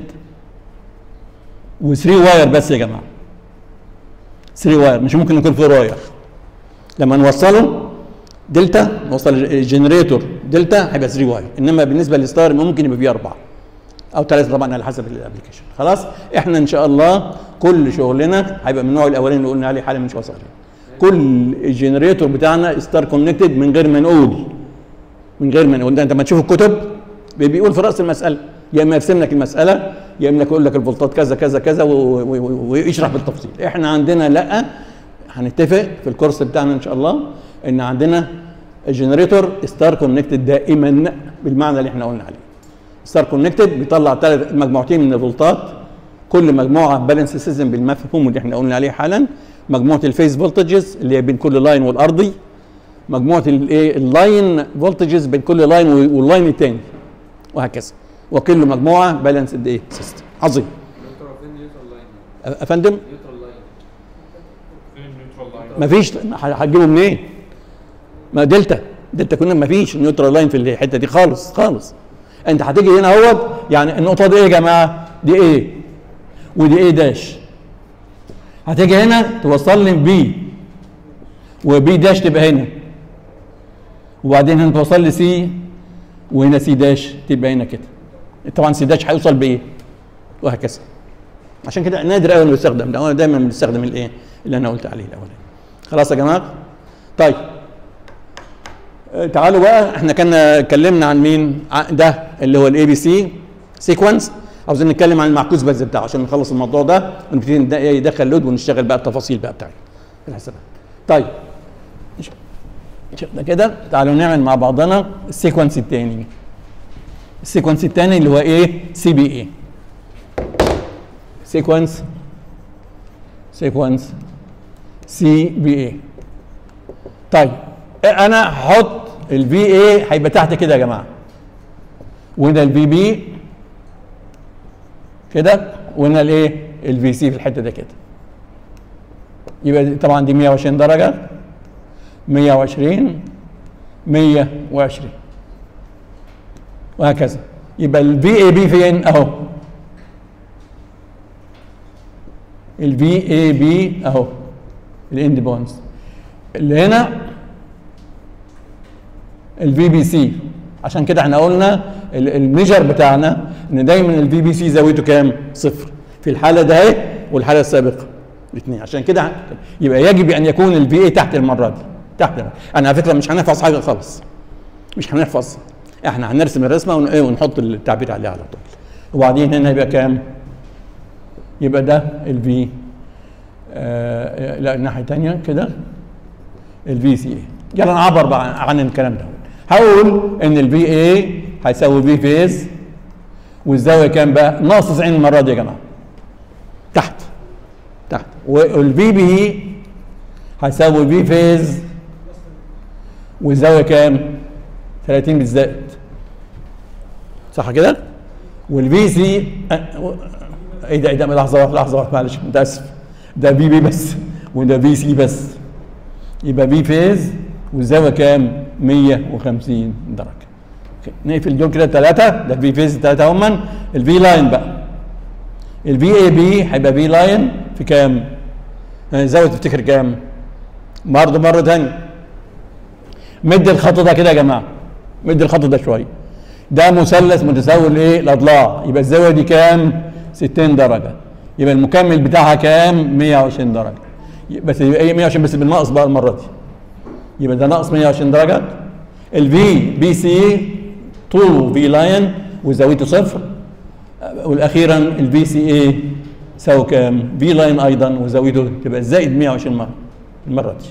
و3 واير بس يا جماعه 3 واير مش ممكن يكون في واير لما نوصله دلتا نوصل الجنريتور دلتا هيبقى 3 واير انما بالنسبه للستار ممكن يبقى فيه اربعه او ثلاثه طبعا على حسب الابلكيشن خلاص احنا ان شاء الله كل شغلنا هيبقى من النوع الاولاني اللي قلنا عليه حالا من شويه صغيرين كل الجنريتور بتاعنا ستار كونكتد من غير ما نقول من غير ما نقول ده انت لما تشوف الكتب بي- بيقول في راس المساله يا اما يرسم لك المساله يا اما يقول لك الفولتات كذا كذا كذا و- و- و- ويشرح بالتفصيل احنا عندنا لا هنتفق في الكورس بتاعنا ان شاء الله ان عندنا الجنريتور ستار كونكتد دائما بالمعنى اللي احنا قلنا عليه ستار كونكتد بيطلع ثلاث مجموعتين من الفولتات كل مجموعه بالانس سيستم بالمفهوم اللي احنا قلنا عليه حالا مجموعه الفيز فولتجز اللي هي بين كل لاين والارضي مجموعه الايه اللاين فولتجز بين كل لاين واللاين الثاني وهكذا وكل مجموعه بالانس ايه سيستم عظيم دكتور فين نيوترال لاين؟ أ- افندم نيوترال لاين فين النيوترال لاين مفيش ه- هتجيبه منين؟ ما دلتا دلتا كنا مفيش نيوترال لاين في الحته دي خالص خالص انت هتيجي هنا اهوت يعني النقطه دي ايه يا جماعه؟ دي ايه؟ ودي ايه داش هتيجي هنا توصل لي بي وبي داش تبقى هنا وبعدين هنا توصل لي سي وهنا سي داش تبقى هنا كده طبعا سي داش هيوصل بايه؟ وهكذا عشان كده نادر قوي انه يستخدم ده هو دايما بنستخدم الايه اللي انا قلت عليه الاولاني خلاص يا جماعه طيب آه، تعالوا بقى احنا كنا اتكلمنا عن مين ع- ده اللي هو الاي بي سي سيكونس عاوزين نتكلم عن المعكوس بس بتاعه عشان نخلص الموضوع ده ونبتدي ند- إيه، يدخل لود ونشتغل بقى التفاصيل بقى بتاعت الحسابات طيب ش- شفنا كده تعالوا نعمل مع بعضنا السيكونس الثاني السيكونس الثاني اللي هو ايه سي بي اي سيكونس سيكونس سي بي اي طيب انا هحط الفي اي هيبقى تحت كده يا جماعه وهنا الفي بي كده وهنا الايه الفي سي في الحته ده كده يبقى دي- طبعا دي 120 درجه 120 120 وهكذا يبقى الفي اي بي فين اهو الفي اي بي اهو الاند بونز اللي هنا الفي بي سي عشان كده احنا قلنا ال- الميجر بتاعنا ان دايما الفي بي سي زاويته كام؟ صفر في الحاله ده اهي والحاله السابقه الاثنين عشان كده يبقى يجب ان يكون الفي اي تحت المره دي تحت المرة. انا على فكره مش هنحفظ حاجه خالص مش هنحفظ احنا هنرسم الرسمه ون- إيه، ونحط التعبير عليها على طول وبعدين هنا يبقى كام؟ يبقى ده الفي آه لا الناحيه الثانيه كده الفي سي اي يلا نعبر بقى عن- عن الكلام ده هقول ان الفي اي هيساوي في فيز والزاويه كام بقى؟ ناقص 90 المره دي يا جماعه تحت تحت والفي بي هيساوي في فيز والزاويه كام؟ 30 بالزائد صح كده؟ والفي سي ايه ده ايه ده لحظه واحده لحظه واحده معلش متاسف ده في بي بس وده في سي بس يبقى في فيز والزاويه كام؟ 150 درجه أوكي. نقفل دول كده ثلاثه ده في فيز ثلاثه هما الفي لاين بقى الفي اي بي هيبقى في لاين في كام؟ آه، زاويه تفتكر كام؟ برضه مره ثانيه مد الخط ده كده يا جماعه مد الخط ده شويه ده مثلث متساوي لايه؟ الاضلاع يبقى الزاويه دي كام؟ 60 درجه يبقى المكمل بتاعها كام؟ 120 درجه بس يبقى ايه 120 بس بالناقص بقى المره دي يبقى ده ناقص 120 درجه الفي بي سي طوله في لاين وزاويته صفر والاخيرا الفي سي اي يساوي كام؟ في لاين ايضا وزاويته تبقى زائد 120 مره المره دي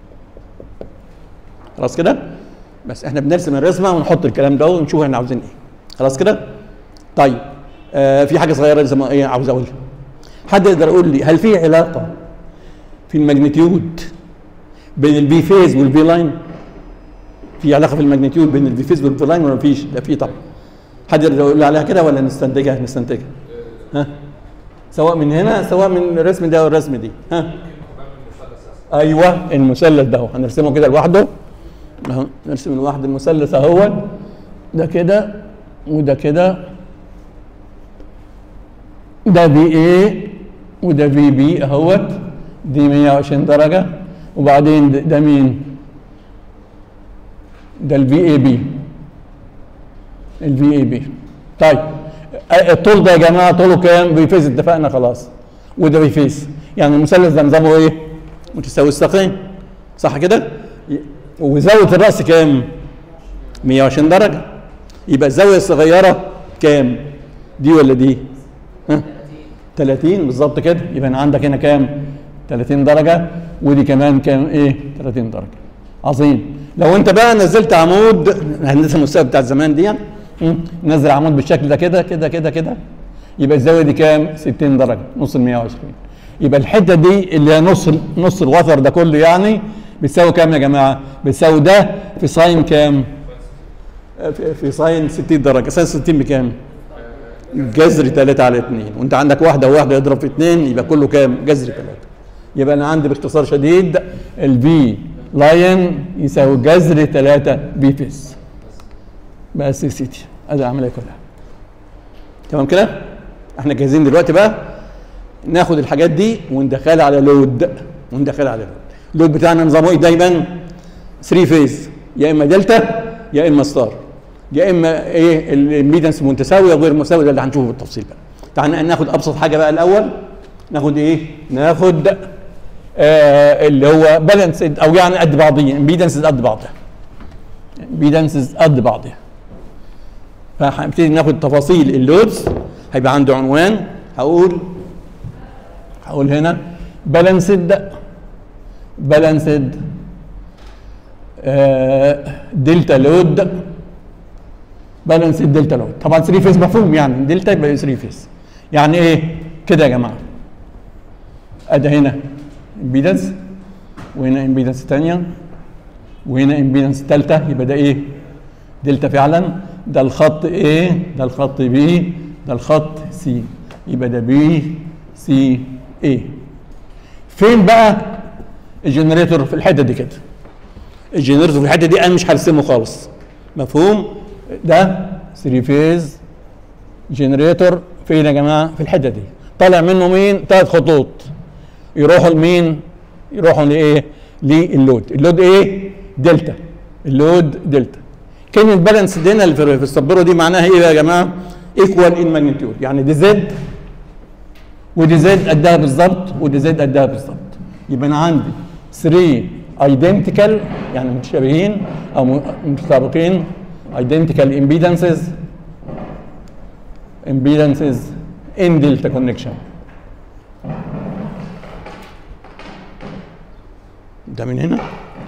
خلاص كده؟ بس احنا بنرسم الرسمه ونحط الكلام ده ونشوف احنا عاوزين ايه خلاص كده؟ طيب آه في حاجه صغيره لسه ايه عاوز اقولها حد يقدر يقول لي هل في علاقه في الماجنتيود بين البي فيز والبي لاين في علاقه في الماجنتيود بين البي فيز والبي لاين ولا مفيش لا في طبعا حد يقدر يقول لي عليها كده ولا نستنتجها نستنتجها ها سواء من هنا سواء من الرسم ده والرسم دي ها ايوه المثلث ده اهو هنرسمه كده لوحده اهو نرسم لوحده المثلث اهو ده كده وده كده ده في اي وده في بي اهوت دي 120 درجه وبعدين ده, ده مين ده الفي اي بي الفي اي بي طيب آه، الطول ده يا جماعه طوله كام بيفيس اتفقنا خلاص وده بيفيس يعني المثلث ده نظامه ايه متساوي الساقين صح كده ي- وزاويه الراس كام 120 درجه يبقى الزاويه الصغيره كام دي ولا دي ها 30 بالظبط كده يبقى أنا عندك هنا كام 30 درجه ودي كمان كام ايه 30 درجه عظيم لو انت بقى نزلت عمود الهندسه المستوى بتاع زمان دي مم، نزل عمود بالشكل ده كده كده كده كده يبقى الزاويه دي كام 60 درجه نص ال 120 يبقى الحته دي اللي هي نص نص الوتر ده كله يعني بتساوي كام يا جماعه بتساوي ده في ساين كام في, في ساين 60 درجه ساين 60 بكام جذر 3 على 2 وانت عندك واحده وواحده يضرب في 2 يبقى كله كام جذر 3 يبقى انا عندي باختصار شديد الفي لاين يساوي جذر 3 بي فيس بس يا سيدي ادي العمليه كلها تمام كده احنا جاهزين دلوقتي بقى ناخد الحاجات دي وندخلها على لود وندخلها على لود اللود بتاعنا نظامه ايه دايما 3 فيز يا اما دلتا يا اما ستار يا اما ايه الامبيدنس متساويه وغير مساويه ده اللي هنشوفه بالتفصيل بقى تعال ناخد ابسط حاجه بقى الاول ناخد ايه ناخد آه اللي هو بالانسد او يعني قد بعضيه امبيدنسز قد بعضها امبيدنسز قد بعضها فهنبتدي ناخد تفاصيل اللودز هيبقى عنده عنوان هقول هقول هنا بالانسد بالانسد دلتا لود بالانسد دلتا لود طبعا 3 فيز مفهوم يعني دلتا يبقى 3 فيز يعني ايه كده يا جماعه ادي هنا امبيدنس وهنا امبيدنس ثانيه وهنا امبيدنس ثالثه يبقى ده ايه دلتا فعلا ده الخط A ده الخط B ده الخط C يبقى ده B C A فين بقى الجنريتور في الحته دي كده الجنريتور في الحته دي انا مش هرسمه خالص مفهوم ده 3 فيز جنريتور فين يا جماعه في الحته دي طالع منه مين ثلاث خطوط يروحوا لمين يروحوا لايه للود اللود ايه دلتا اللود دلتا كلمه بالانس دي هنا اللي في في السبوره دي معناها ايه بقى يا جماعه ايكوال ان ماجنتيود يعني دي زد ودي زد قدها بالظبط ودي زد قدها بالظبط يبقى انا عندي 3 ايدنتيكال يعني متشابهين او م- متطابقين ايدنتيكال امبيدنسز امبيدنسز ان دلتا كونكشن ده من هنا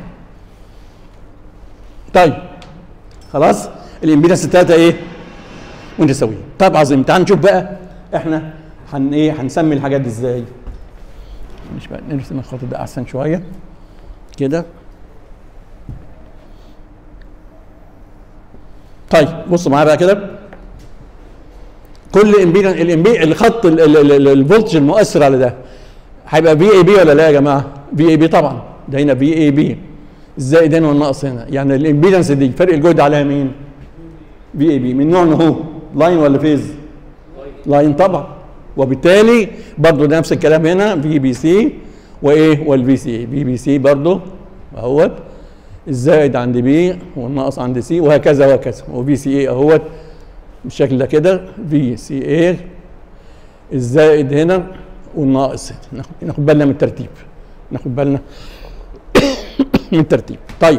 طيب خلاص الامبيدنس الثلاثه ايه متساويين طب عظيم تعال نشوف بقى احنا هن ايه هنسمي الحاجات دي ازاي مش بقى نرسم الخط ده احسن شويه كده طيب بصوا معايا بقى كده كل امبيدنس الامبي الخط ال- ال- ال- الفولتج المؤثر على ده هيبقى في اي بي ولا لا يا جماعه في اي بي طبعا ده هنا في اي بي الزائد هنا والناقص هنا يعني الامبيدنس دي فرق الجهد عليها مين في اي بي من نوع هو لاين ولا فيز لاين طبعا وبالتالي برضه نفس الكلام هنا في بي سي وايه والفي سي في بي سي برضه اهوت الزائد عند بي والناقص عند سي وهكذا وهكذا وفي سي اي اهوت بالشكل ده كده في سي اي الزائد هنا والناقص هنا ناخد- ناخد بالنا من الترتيب ناخد بالنا من الترتيب طيب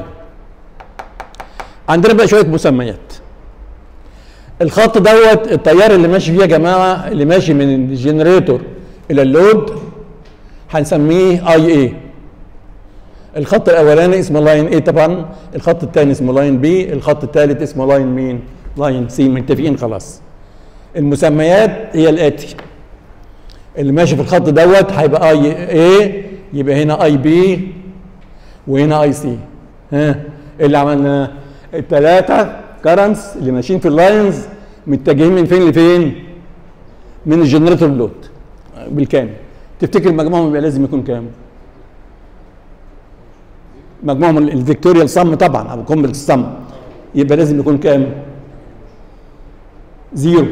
عندنا بقى شويه مسميات الخط دوت التيار اللي ماشي فيه يا جماعه اللي ماشي من الجنريتور الى اللود هنسميه اي اي الخط الاولاني اسمه لاين اي طبعا الخط الثاني اسمه لاين بي الخط الثالث اسمه لاين مين لاين سي متفقين خلاص المسميات هي الاتي اللي ماشي في الخط دوت هيبقى اي اي يبقى هنا اي بي وهنا اي سي ها اللي عملناه الثلاثه كرنتس اللي ماشيين في اللاينز متجهين من فين لفين من الجنريتور لود بالكامل تفتكر مجموعهم يبقى لازم يكون كام؟ مجموعهم ال- الفيكتوريال صم طبعا او كومبلكس صم يبقى لازم يكون كام؟ زيرو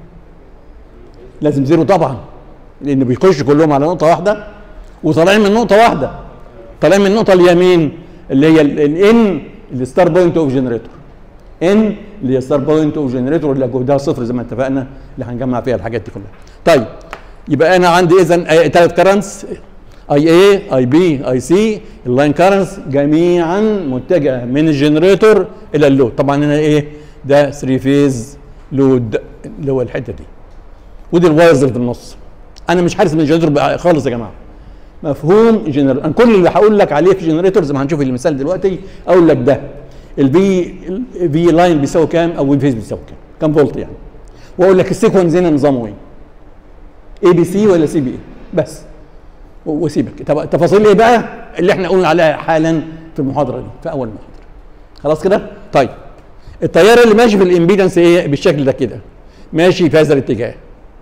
لازم زيرو طبعا لان بيخش كلهم على نقطه واحده وطالعين من نقطه واحده طالعين من النقطه اليمين اللي هي الان الستار بوينت اوف جنريتور ان اللي هي ستار بوينت اوف جنريتور اللي جهدها صفر زي ما اتفقنا اللي هنجمع فيها الحاجات دي كلها طيب يبقى انا عندي اذا ثلاث كرنتس اي اي اي بي اي سي اللاين كارنتس جميعا متجهه من الجنريتور الى اللود طبعا هنا ايه ده 3 فيز لود اللي هو الحته دي ودي الوايرز اللي في النص انا مش حارس من الجنريتور بقى خالص يا جماعه مفهوم جنريتور انا كل اللي هقول لك عليه في جنريتور زي ما هنشوف المثال دلوقتي اقول لك ده الفي في لاين بيساوي كام او الفيز بيساوي كام كام فولت يعني واقول لك السيكونس هنا نظامه ايه اي بي سي ولا سي بي اي بس و- وسيبك طب تفاصيل ايه بقى اللي احنا قلنا عليها حالا في المحاضره دي في اول محاضره خلاص كده طيب التيار اللي ماشي في الامبيدنس ايه بالشكل ده كده ماشي في هذا الاتجاه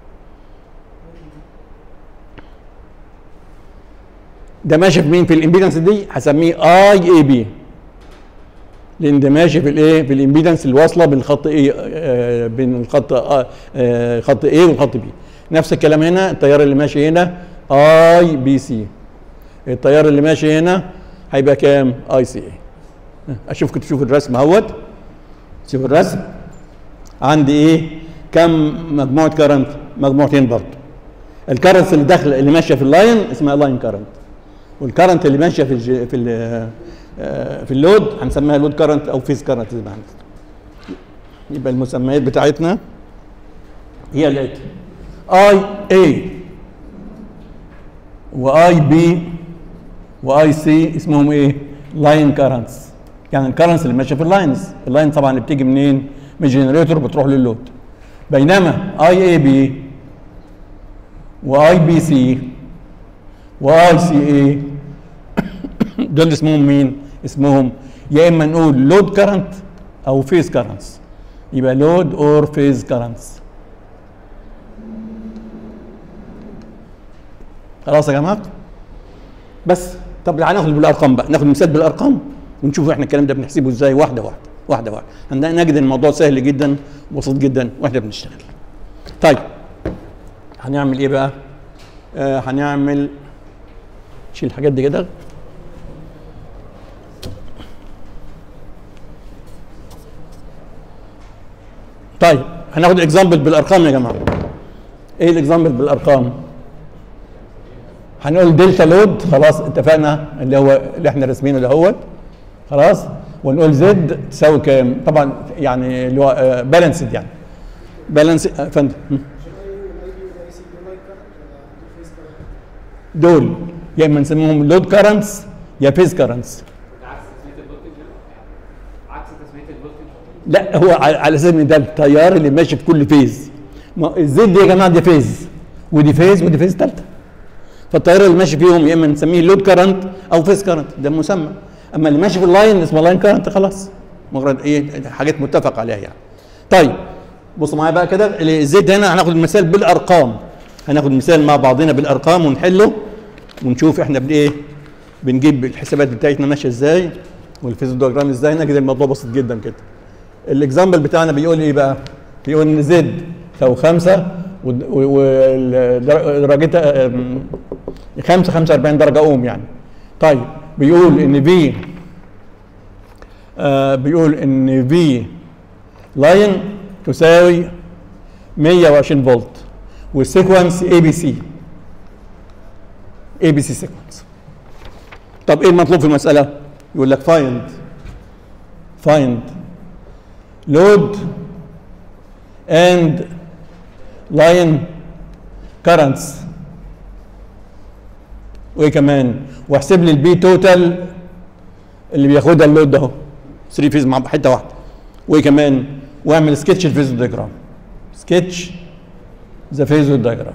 ده ماشي في مين في الامبيدنس دي هسميه اي اي بي لان ده ماشي في الايه في الامبيدنس الواصله بين الخط ايه آه بين الخط آه آه خط ايه والخط بي نفس الكلام هنا التيار اللي ماشي هنا اي بي سي التيار اللي ماشي هنا هيبقى كام اي سي اي اشوفك تشوف الرسم اهوت شوف الرسم عندي ايه كم مجموعه كارنت مجموعتين برضه الكارنت اللي داخله اللي ماشيه في اللاين اسمها لاين كارنت والكارنت اللي ماشيه في الج... في ال... آه، في اللود هنسميها لود كارنت او فيز كارنت زي ما هنسميها. يبقى المسميات بتاعتنا هي الاتي اي اي واي بي واي سي اسمهم ايه لاين كارنتس يعني الكارنتس اللي ماشيه في اللاينز اللاين طبعا اللي بتيجي منين من الجنريتور بتروح لللود بينما اي اي بي واي بي سي واي سي اي دول اسمهم مين اسمهم يا اما نقول لود كارنت او فيز كارنتس يبقى لود اور فيز كارنتس خلاص يا جماعه بس طب هناخد بالارقام بقى ناخد مثال بالارقام ونشوف احنا الكلام ده بنحسبه ازاي واحده واحده واحده واحده هن- نجد ان الموضوع سهل جدا وبسيط جدا واحنا بنشتغل طيب هنعمل ايه بقى آه هنعمل شيل الحاجات دي كده طيب هناخد اكزامبل بالارقام يا جماعه ايه الاكزامبل بالارقام هنقول دلتا لود خلاص اتفقنا اللي هو اللي احنا راسمينه دهوت خلاص ونقول زد تساوي كام طبعا يعني اللي هو بالانسد يعني بالانس آه، فندم م. دول يا اما نسميهم لود كارنتس يا فيز كارنتس عكس تسميه الفولتج يعني؟ عكس تسميه الفولتج لا هو على على اساس ان ده التيار اللي ماشي في كل فيز ما الزد دي يا جماعه دي فيز ودي فيز ودي فيز ثالثه فالتيار اللي ماشي فيهم يا اما نسميه لود كارنت او فيز كارنت ده مسمى اما اللي ماشي في اللاين اسمه لاين كارنت خلاص مجرد ايه حاجات متفق عليها يعني طيب بصوا معايا بقى كده الزد هنا هناخد المثال بالارقام هناخد مثال مع بعضنا بالارقام ونحله ونشوف احنا بايه بنجيب الحسابات بتاعتنا ماشيه ازاي والفيز دياجرام ازاي نجد الموضوع بسيط جدا كده الاكزامبل بتاعنا بيقول ايه بقى؟ بيقول ان زد تساوي خمسة ودرجتها 5 45 درجة اوم يعني. طيب بيقول ان في آه بيقول ان في لاين تساوي 120 فولت والسيكونس اي بي سي اي بي سي سيكونس طب ايه المطلوب في المسألة؟ يقول لك فايند فايند load and line currents وايه كمان واحسب لي البي توتال اللي بياخدها اللود ده اهو 3 فيز مع حته واحده وايه كمان واعمل سكتش الفيزو دياجرام سكتش ذا فيزو دياجرام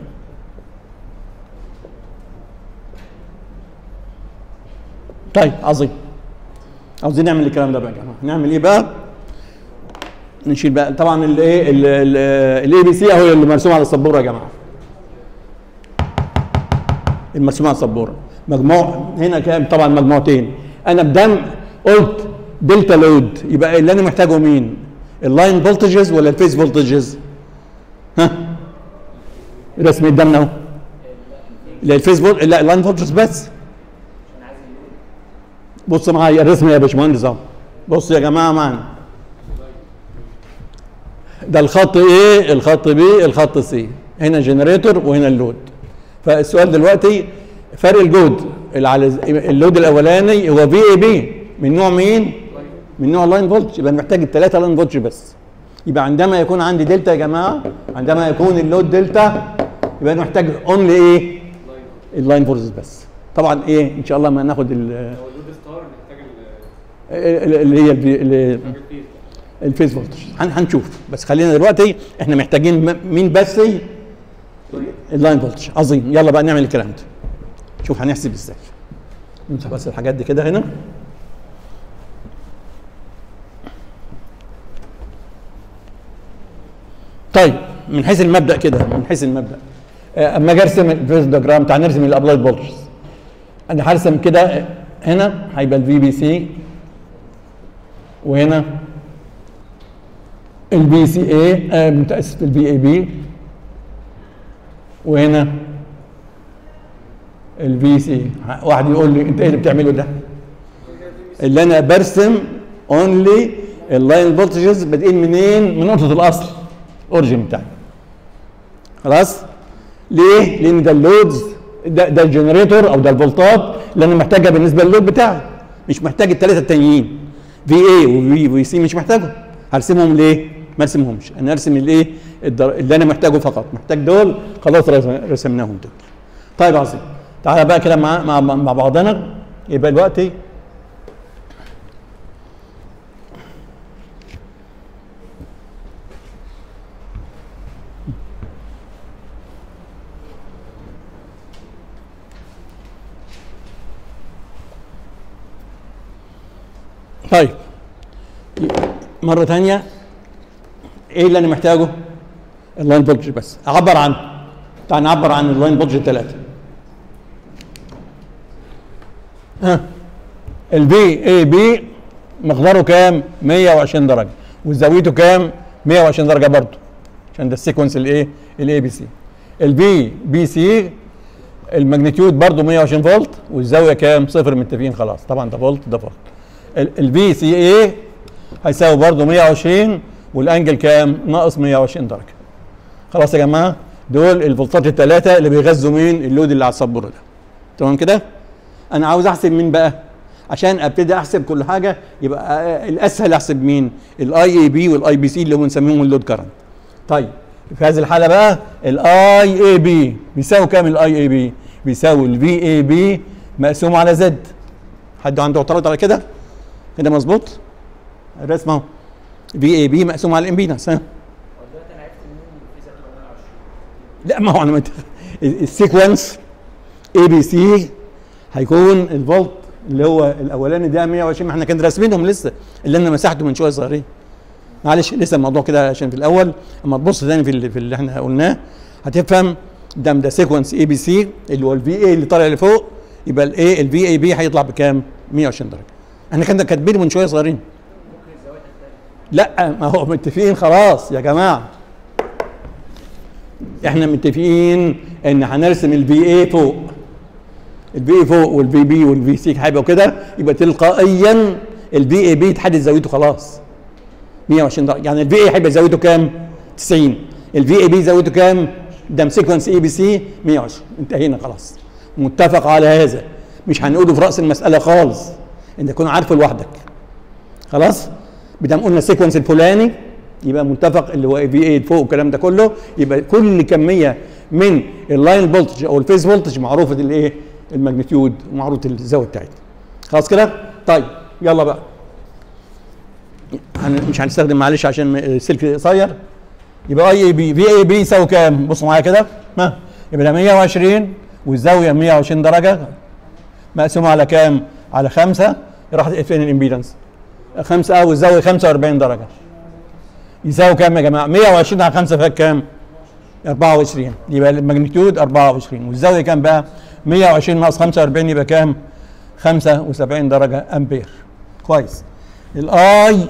طيب عظيم عاوزين نعمل الكلام ده بقى يا جماعه نعمل ايه بقى نشيل بقى طبعا الايه الاي بي سي اهو اللي مرسوم على السبوره يا جماعه المرسومه على السبوره مجموع هنا كام طبعا مجموعتين انا بدم قلت دلتا لود يبقى اللي انا محتاجه مين اللاين فولتجز ولا الفيس فولتجز ها رسم قدامنا اهو لا الفيس فولت لا اللاين فولتجز بس بص معايا الرسم يا باشمهندس اهو بص يا جماعه معانا ده الخط ايه الخط بي الخط سي هنا جنريتور وهنا اللود فالسؤال دلوقتي فرق الجهد اللي على اللود الاولاني هو في اي بي من نوع مين من نوع لاين فولتج يبقى أنا محتاج الثلاثه لاين فولتج بس يبقى عندما يكون عندي دلتا يا جماعه عندما يكون اللود دلتا يبقى انا محتاج اونلي ايه اللاين فولتج بس طبعا ايه ان شاء الله ما ناخد ال- لو اللود ستار نحتاج ال- ال- اللي هي الفي- اللي- نحتاج الفيز الفيس فولتج هن- هنشوف بس خلينا دلوقتي احنا محتاجين م- مين بس اللاين فولتج عظيم يلا بقى نعمل الكلام ده شوف هنحسب ازاي نمسح بس الحاجات دي كده هنا طيب من حيث المبدا كده من حيث المبدا آه، اما اجي ارسم الفيز دياجرام تعال نرسم الابلايد فولتجز انا هرسم كده هنا هيبقى الفي بي سي وهنا البي سي اي آه متاسف البي اي بي وهنا البي سي واحد يقول لي انت ايه اللي بتعمله ده اللي انا برسم اونلي اللاين فولتجز بادئين منين من نقطه الاصل الاوريجن بتاعي خلاص ليه لان ده اللودز ده, ده الجنريتور او ده الفولتات اللي انا محتاجها بالنسبه للود بتاعي مش محتاج الثلاثه التانيين في اي وفي وفي سي مش محتاجهم هرسمهم ليه ما ارسمهمش انا ارسم الايه الدر- اللي انا محتاجه فقط محتاج دول خلاص رسم- رسمناهم دول طيب عظيم تعالى بقى كده مع مع, مع بعضنا يبقى دلوقتي طيب مرة ثانية ايه اللي انا محتاجه؟ اللاين فولتج بس اعبر عنه تعال نعبر عن اللاين فولتج ثلاثة ها البي اي بي مقداره كام؟ 120 درجة وزاويته كام؟ 120 درجة برضه عشان ده السيكونس الايه؟ الاي بي سي البي بي سي الماجنتيود برضه 120 فولت والزاويه كام؟ صفر متفقين خلاص طبعا ده فولت ده فولت البي سي اي هيساوي برضه 120 والانجل كام؟ ناقص 120 درجه. خلاص يا جماعه دول الفولتات الثلاثه اللي بيغذوا مين؟ اللود اللي على السبوره ده. تمام كده؟ انا عاوز احسب مين بقى؟ عشان ابتدي احسب كل حاجه يبقى آه، الاسهل احسب مين؟ الاي اي بي والاي بي سي اللي هم بنسميهم اللود كرنت. طيب في هذه الحاله بقى الاي اي بي بيساوي كام الاي اي بي؟ بيساوي الفي اي بي مقسوم على زد. حد عنده اعتراض على كده؟ كده مظبوط؟ الرسم اهو في اي بي مقسوم على الامبيدنس ها؟ دلوقتي انا عرفت منين الفيز هتبقى 120 لا ما هو انا مت... السيكونس اي بي سي هيكون الفولت اللي هو الاولاني ده 120 ما احنا كنا راسمينهم لسه اللي انا مسحته من شويه صغيرين معلش لسه الموضوع كده عشان في الاول اما تبص تاني في اللي, في اللي احنا قلناه هتفهم ده ده سيكونس اي بي سي اللي هو الفي اي اللي طالع لفوق يبقى الايه الفي اي بي هيطلع بكام 120 درجه احنا كنا كاتبينه من شويه صغيرين لا ما هو متفقين خلاص يا جماعه احنا متفقين ان هنرسم الفي اي فوق الفي اي فوق والفي بي والفي سي هيبقوا كده يبقى تلقائيا الفي اي بي تحدد زاويته خلاص 120 درجه يعني الفي اي هيبقى زاويته كام 90 الفي اي بي زاويته كام ده سيكونس اي بي سي 120 انتهينا خلاص متفق على هذا مش هنقوله في راس المساله خالص انت تكون عارفه لوحدك خلاص بدام قلنا السيكونس الفلاني يبقى متفق اللي هو في اي فوق والكلام ده كله يبقى كل كميه من اللاين فولتج او الفيز فولتج معروفه الايه الماجنتيود ومعروفه الزاويه بتاعتها خلاص كده طيب يلا بقى هن- مش هنستخدم معلش عشان السلك قصير يبقى اي بي في اي بي يساوي كام بصوا معايا كده ها يبقى ده 120 والزاويه 120 درجه مقسومه على كام على 5 راح فين الامبيدنس 5 اه والزاويه 45 درجه يساوي كام يا جماعه 120 على 5 فيها كام 24 يبقى الماجنتيود 24 والزاويه كام بقى 120 ناقص 45 يبقى كام 75 درجه امبير كويس الاي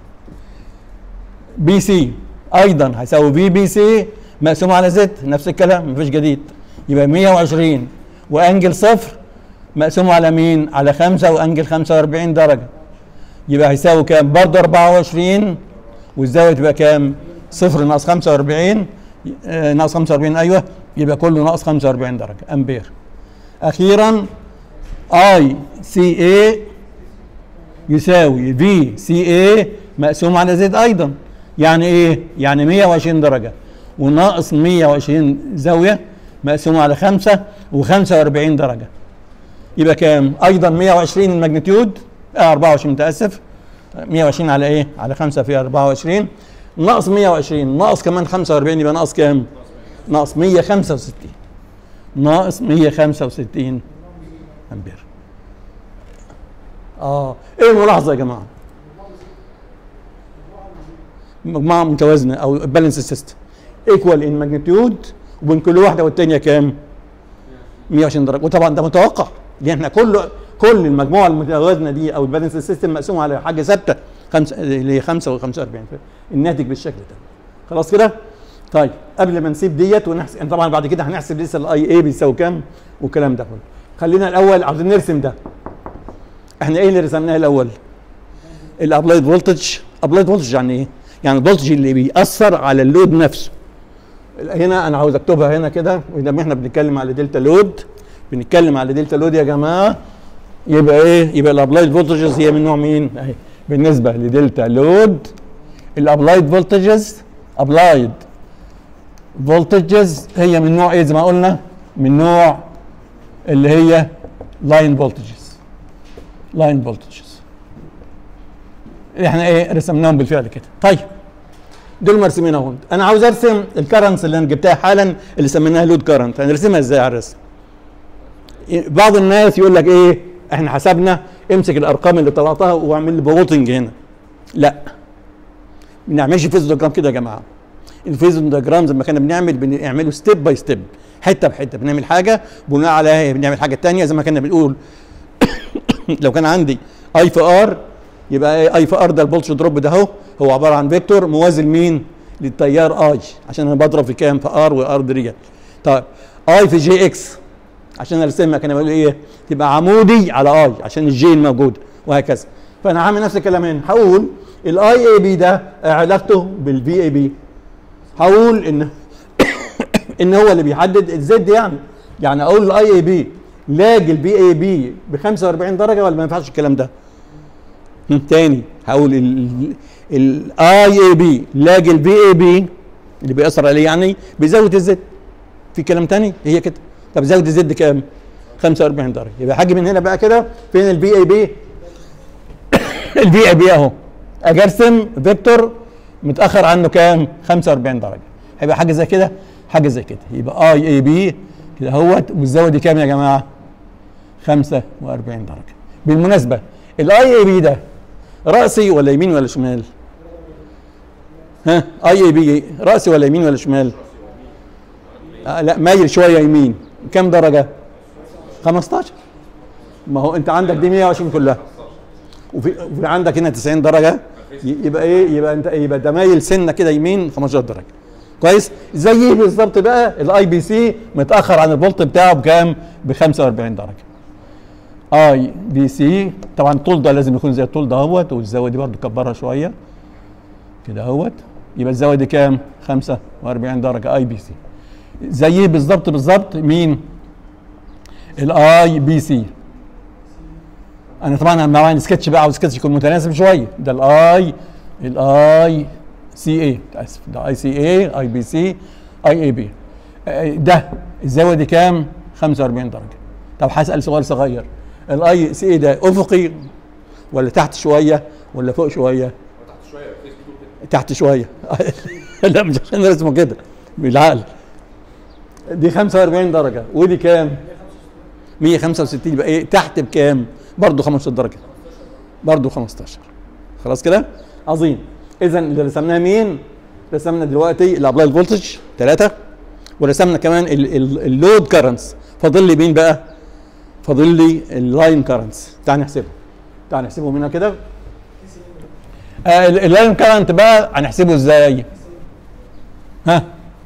بي سي ايضا هيساوي في بي سي مقسوم على زد نفس الكلام مفيش جديد يبقى 120 وانجل صفر مقسوم على مين على 5 وانجل 45 درجه يبقى هيساوي كام برضه 24 والزاويه تبقى كام صفر ناقص 45 آه، ناقص 45 ايوه يبقى كله ناقص 45 درجه امبير اخيرا اي سي اي يساوي في سي اي مقسوم على زد ايضا يعني ايه يعني 120 درجه وناقص 120 زاويه مقسوم على 5 و45 درجه يبقى كام ايضا 120 الماجنتيود آه 24 متاسف 120 على ايه على 5 في 24 ناقص 120 ناقص كمان 45 يبقى ناقص كام ناقص 165 ناقص 165 امبير اه ايه الملاحظه يا جماعه مجموعه متوازنه او بالانس سيستم ايكوال ان ماجنتيود وبين كل واحده والثانيه كام 120 درجه وطبعا ده متوقع لان احنا كل كل المجموعه المتوازنه دي او البالانس سيستم مقسوم على حاجه ثابته خمسه اللي هي 5 و45 الناتج بالشكل ده خلاص كده طيب قبل ما نسيب ديت ونحسب يعني طبعا بعد كده هنحسب لسه الاي اي بيساوي كام والكلام ده كله خلينا الاول عاوزين نرسم ده احنا ايه اللي رسمناه الاول الابلايد فولتج ابلايد فولتج يعني ايه يعني الفولتج اللي بيأثر على اللود نفسه هنا انا عاوز اكتبها هنا كده وده احنا بنتكلم على دلتا لود بنتكلم على دلتا لود يا جماعه يبقى ايه يبقى الابلايد فولتجز هي من نوع مين اهي بالنسبه لدلتا لود الابلايد فولتجز ابلايد فولتجز هي من نوع ايه زي ما قلنا من نوع اللي هي لاين فولتجز لاين فولتجز احنا ايه رسمناهم بالفعل كده طيب دول مرسومين اهو انا عاوز ارسم الكرنس اللي انا جبتها حالا اللي سميناها لود كرنت هنرسمها ازاي على الرسم بعض الناس يقول لك ايه احنا حسبنا امسك الارقام اللي طلعتها واعمل لي بوتنج هنا لا ما بنعملش فيز دياجرام كده يا جماعه الفيز دياجرام زي ما كنا بنعمل بنعمله ستيب باي ستيب حته بحته بنعمل حاجه بناء عليها بنعمل حاجه تانية زي ما كنا بنقول لو كان عندي اي في ار يبقى ايه اي في ار ده الفولتج دروب ده اهو هو عباره عن فيكتور موازي لمين؟ للتيار اي عشان انا بضرب في كام؟ في ار وار دي ريال طيب اي في جي اكس عشان ارسمها كان بقول ايه؟ تبقى عمودي على اي عشان الجي الموجوده وهكذا فانا هعمل نفس الكلام هنا هقول الاي اي بي ده علاقته بالبي اي بي هقول ان ان هو اللي بيحدد الزد يعني يعني اقول الاي اي بي لاجي البي اي بي ب 45 درجه ولا ما ينفعش الكلام ده؟ هم، تاني هقول الاي اي بي لاجي البي اي بي اللي بيأثر عليه يعني بيزود الزد في كلام تاني هي كده طب زود الزد كام 45 درجه يبقى هاجي من هنا بقى كده فين البي اي بي البي اي بي اهو اجي ارسم فيكتور متاخر عنه كام 45 درجه هيبقى حاجه زي كده حاجه زي كده يبقى اي اي بي كده اهوت والزاويه دي كام يا جماعه 45 درجه بالمناسبه الاي اي بي ده راسي ولا يمين ولا شمال ها اي اي بي راسي ولا يمين ولا شمال آه لا مايل شويه يمين كام درجه 15 ما هو انت عندك دي 120 كلها وفي, وفي عندك هنا 90 درجه ي- يبقى ايه يبقى انت يبقى ده مايل سنه كده يمين 15 درجه كويس زي بالظبط بقى الاي بي سي متاخر عن الفولت بتاعه بكام ب 45 درجه اي بي سي طبعا الطول ده لازم يكون زي الطول ده اهوت والزاويه دي برضو كبرها شويه كده اهوت يبقى الزاويه دي كام 45 درجه اي بي سي زيه بالظبط بالظبط مين الاي بي سي انا طبعا انا معايا سكتش بقى عاوز سكتش يكون متناسب شويه ده الاي الاي سي اي اسف ده اي سي اي اي بي سي اي اي بي ده الزاويه دي كام 45 درجه طب هسال سؤال صغير الاي سي اي ده افقي ولا تحت شويه ولا فوق شويه تحت شويه فيس تو كده تحت شويه لا مش عشان نرسمه كده بالعقل دي 45 درجه ودي كام 165 يبقى ايه تحت بكام برضه 15 درجه برضه 15 خلاص كده عظيم اذا اللي رسمناه مين رسمنا دلوقتي الابلاي فولتج 3 ورسمنا كمان ال- ال- اللود كرنس فاضل لي مين بقى فاضل لي اللاين كارنتس تعال نحسبه تعال نحسبه هنا كده آه ال- اللاين كارنت بقى هنحسبه ازاي ها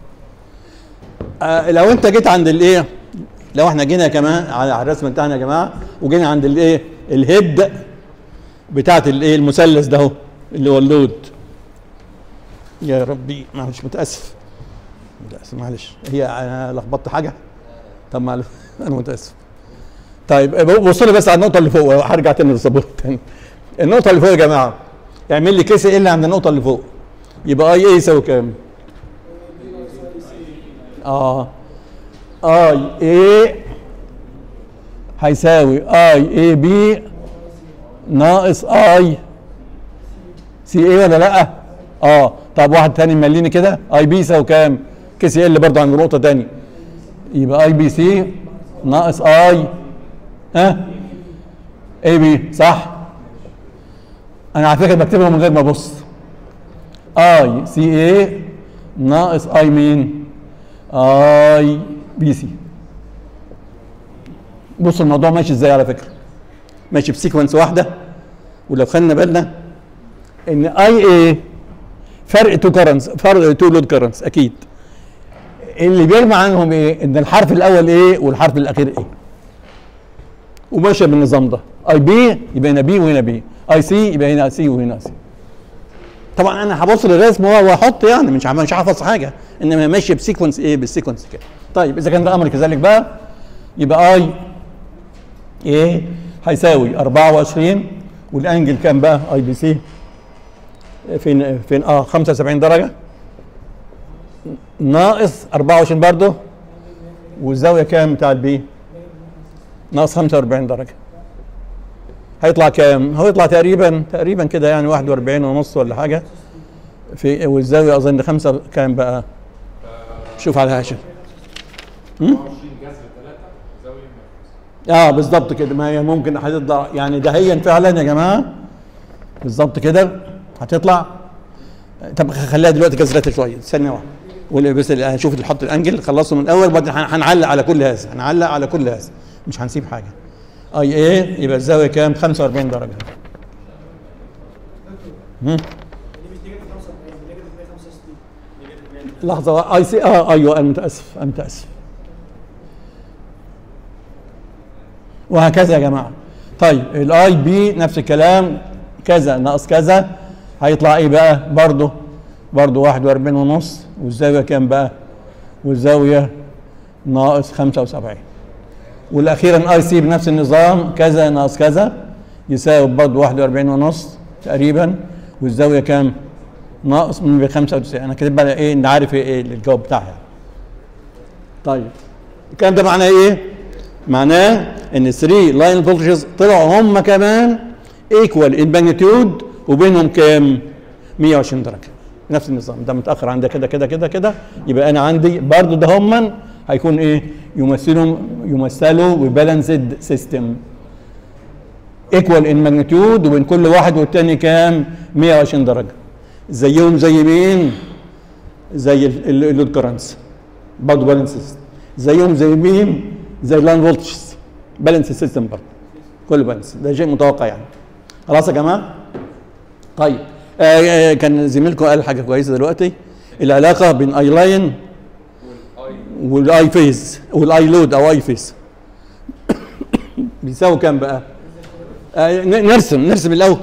آه لو انت جيت عند الايه لو احنا جينا كمان على على الرسم بتاعنا يا جماعه وجينا عند الايه الهيد بتاعت الايه المثلث ده اهو اللي هو اللود يا ربي معلش متاسف متاسف معلش هي انا لخبطت حاجه طب معلش انا متاسف طيب بصوا لي بس على النقطه اللي فوق هرجع تاني للسبوره تاني النقطه اللي فوق يا جماعه اعمل لي كيس ال عند النقطه اللي فوق يبقى اي ايه يساوي كام اه اي اي هيساوي اي اي بي ناقص اي سي اي ولا لا اه طب واحد تاني مليني كده اي بي يساوي كام كيس ال برضه عند نقطه تاني يبقى اي بي سي ناقص اي ها اي بي صح انا على فكره بكتبها من غير ما ابص اي سي اي ناقص اي مين اي بي سي بص الموضوع ماشي ازاي على فكره ماشي بسيكونس واحده ولو خدنا بالنا ان اي اي فرق تو كرنس فرق تو لود كرنس اكيد اللي بيجمع عنهم ايه ان الحرف الاول ايه والحرف الاخير ايه وماشيه بالنظام ده اي بي يبقى هنا بي وهنا بي اي سي يبقى هنا سي وهنا سي طبعا انا هبص للرسم واحط يعني مش مش هحفظ حاجه انما ماشيه بسيكونس ايه بالسيكونس كده طيب اذا كان ده امر كذلك بقى يبقى اي ايه هيساوي 24 والانجل كام بقى اي بي سي فين فين اه 75 درجه ناقص 24 برضه والزاويه كام بتاع البي ناقص 45 درجه هيطلع كام هو يطلع تقريبا تقريبا كده يعني 41 ونص ولا حاجه في والزاويه اظن خمسة كام بقى شوف على الهاشم 24 جذر 3 زاويه اه بالظبط كده ما هي ممكن هتطلع يعني دهيا فعلا يا جماعه بالظبط كده هتطلع طب خليها دلوقتي كسرت شويه ثانيه واحده ولا بس ال- هنشوف نحط الانجل خلصه من الاول وبعدين هن- هنعلق على كل هذا هنعلق على كل هذا مش هنسيب حاجه اي ايه يبقى الزاويه كام 45 درجه هم؟ دي مش نيجاتيف 45 دي نيجاتيف 165 نيجاتيف 100 لحظه اي سي اه ايوه انا متاسف انا متاسف وهكذا يا جماعه طيب الاي بي نفس الكلام كذا ناقص كذا هيطلع ايه بقى برضه برضه 41 ونص والزاويه كام بقى والزاويه ناقص 75 والاخيرا اي سي بنفس النظام كذا ناقص كذا يساوي برضه 41 ونص تقريبا والزاويه كام ناقص من 95 انا كاتب بقى ايه ان عارف ايه, إيه الجواب بتاعها طيب الكلام ده معناه ايه معناه ان 3 لاين فولتجز طلعوا هم كمان ايكوال الماجنتيود وبينهم كام 120 درجه نفس النظام ده متاخر عن ده كده كده كده كده يبقى انا عندي برضو ده هم هيكون ايه يمثلوا يمثلوا ببالانسد سيستم ايكوال ان ماجنتيود وبين كل واحد والتاني كام 120 درجه زيهم زي مين زي اللود كرنس برضه بالانس سيستم زيهم زي مين زي اللاين فولتجز بالانس سيستم برضه كله بالانس ده شيء متوقع يعني خلاص يا جماعه طيب آه آه كان زميلكم قال حاجه كويسه دلوقتي العلاقه بين اي لاين والاي فيز والاي لود او اي فيز بيساوي كام بقى آه ن- نرسم نرسم الاول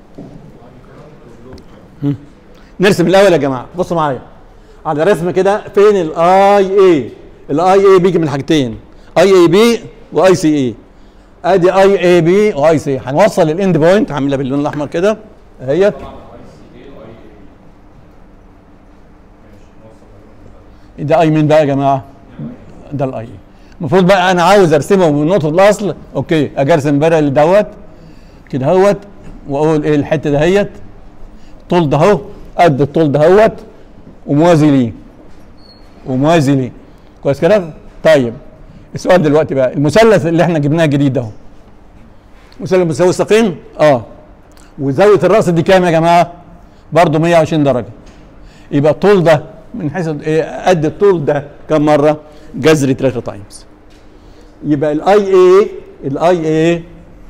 هم. نرسم الاول يا جماعه بصوا معايا على رسم كده فين الاي اي الاي اي بيجي من حاجتين اي اي بي واي سي اي ادي اي اي بي واي سي هنوصل الاند بوينت هعملها باللون الاحمر كده اهيت ده اي مين بقى يا جماعه ده الاي المفروض بقى انا عاوز ارسمه من نقطه الاصل اوكي اجي ارسم بقى اللي دوت كده اهوت واقول ايه الحته دهيت الطول ده اهو قد الطول دهوت وموازي ليه وموازي ليه كويس كده طيب السؤال دلوقتي بقى المثلث اللي احنا جبناه جديد اهو مثلث مساوي الساقين اه وزاويه الراس دي كام يا جماعه برضه 120 درجه يبقى الطول ده من حيث ايه قد الطول ده كم مره جذر 3 تايمز يبقى الاي اي الاي اي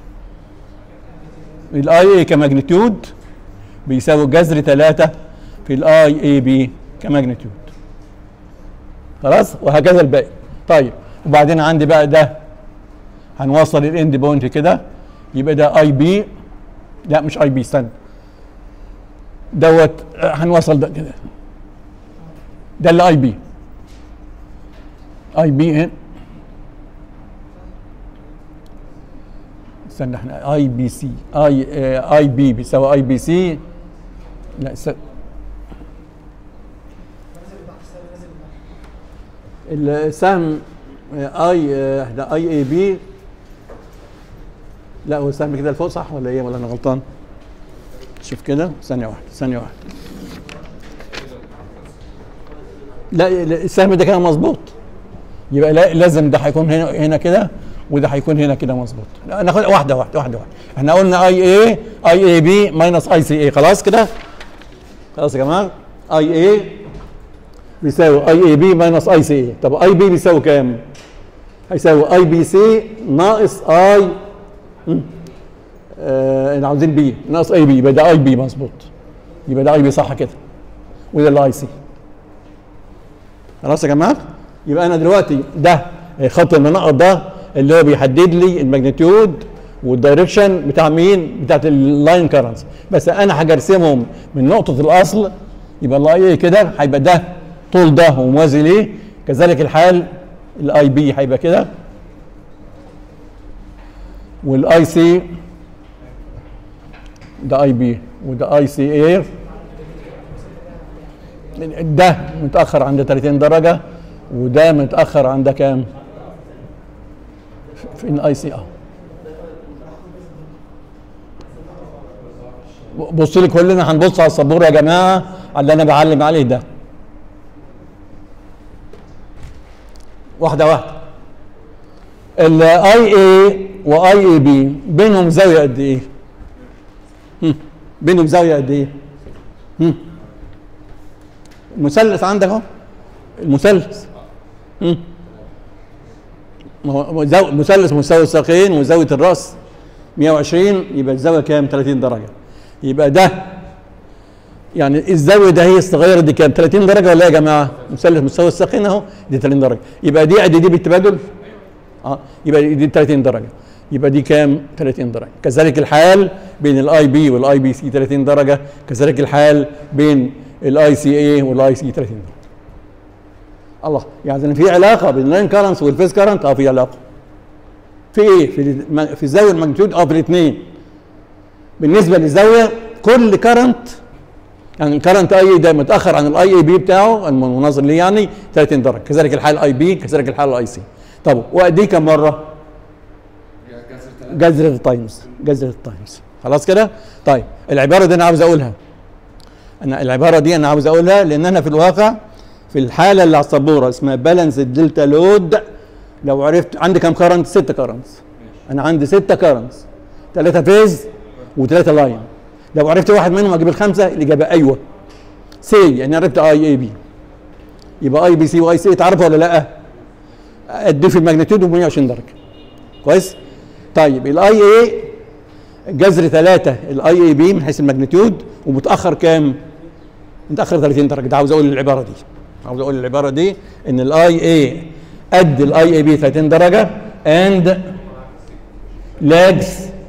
الاي اي كماجنتيود بيساوي جذر 3 في الاي اي بي كماجنتيود خلاص وهكذا الباقي طيب وبعدين عندي بقى ده هنوصل الاند بوينت كده يبقى ده اي بي لا مش اي بي استنى دوت آه، هنوصل ده كده ده اللي اي بي اي بي هنا استنى احنا اي بي سي اي اي بي بيساوي اي بي سي لا س... نازل تحت السهم نازل تحت السهم اي ده اي اي بي لا هو السهم كده لفوق صح ولا ايه ولا انا غلطان؟ شوف كده ثانية واحدة ثانية واحدة لا لا، السهم ده كده مظبوط يبقى لا لازم ده هيكون هنا هنا كده وده هيكون هنا كده مظبوط لا، ناخد واحدة واحدة واحدة واحدة احنا قلنا اي اي اي اي بي ماينس اي سي اي خلاص كده خلاص يا جماعة اي اي بيساوي اي اي بي ماينس اي سي اي طب اي بي بيساوي كام؟ هيساوي اي بي سي ناقص اي آه احنا عاوزين بي ناقص اي بي يبقى ده اي بي مظبوط يبقى ده اي بي صح كده وده الاي سي خلاص يا جماعه يبقى انا دلوقتي ده خط المنقط ده اللي هو بيحدد لي الماجنتيود والدايركشن بتاع مين بتاعت اللاين كارنتس بس انا هاجي ارسمهم من نقطه الاصل يبقى الاي اي كده هيبقى ده طول ده وموازي ليه كذلك الحال الاي بي هيبقى كده والاي سي ده اي بي وده اي سي اير ده متاخر عند 30 درجه وده متاخر عند كام في الاي سي اه بص لي كلنا هنبص على السبوره يا جماعه على اللي انا بعلم عليه ده واحده واحده الاي اي واي اي بي بينهم زاويه قد ايه؟ هم، بينهم زاويه قد ايه؟ هم. مثلث عندك اهو المثلث هم. ما هو زاو- مثلث مساوي الساقين وزاويه الراس 120 يبقى الزاويه كام؟ 30 درجه يبقى ده يعني الزاويه ده هي الصغيره دي كام 30 درجه ولا إيه يا جماعه مثلث مستوى الساقين اهو دي 30 درجه يبقى دي قد دي بالتبادل اه يبقى دي 30 درجه يبقى دي كام 30 درجه كذلك الحال بين الاي بي والاي بي سي 30 درجه كذلك الحال بين الاي سي اي والاي سي 30 درجه الله يعني في علاقه بين اللاين كارنس والفيس كارنت اه في علاقه في ايه في الم- في الزاويه الماجنتيود اه في الاثنين بالنسبه للزاويه كل كارنت يعني الكرنت اي ده متاخر عن الاي اي بي بتاعه المناظر ليه يعني 30 درجه كذلك الحال اي بي كذلك الحال الاي سي طب وادي كم مره جذر التايمز جذر التايمز خلاص كده طيب العباره دي انا عاوز اقولها انا العباره دي انا عاوز اقولها لان انا في الواقع في الحاله اللي على السبوره اسمها بالانس الدلتا لود لو عرفت عندي كم كرنت ست كرنتس انا عندي ستة كرنتس ثلاثة فيز وثلاثة لاين لو عرفت واحد منهم اجيب الخمسه الاجابه ايوه سي يعني عرفت اي اي بي يبقى اي بي سي واي سي اتعرفوا ولا لا؟ ادي في الماجنتيود 120 درجه كويس؟ طيب الاي اي جذر ثلاثة الاي اي بي من حيث الماجنتيود ومتاخر كام؟ متاخر 30 درجه ده عاوز اقول العباره دي عاوز اقول العباره دي ان الاي اي قد الاي اي بي 30 درجه and lags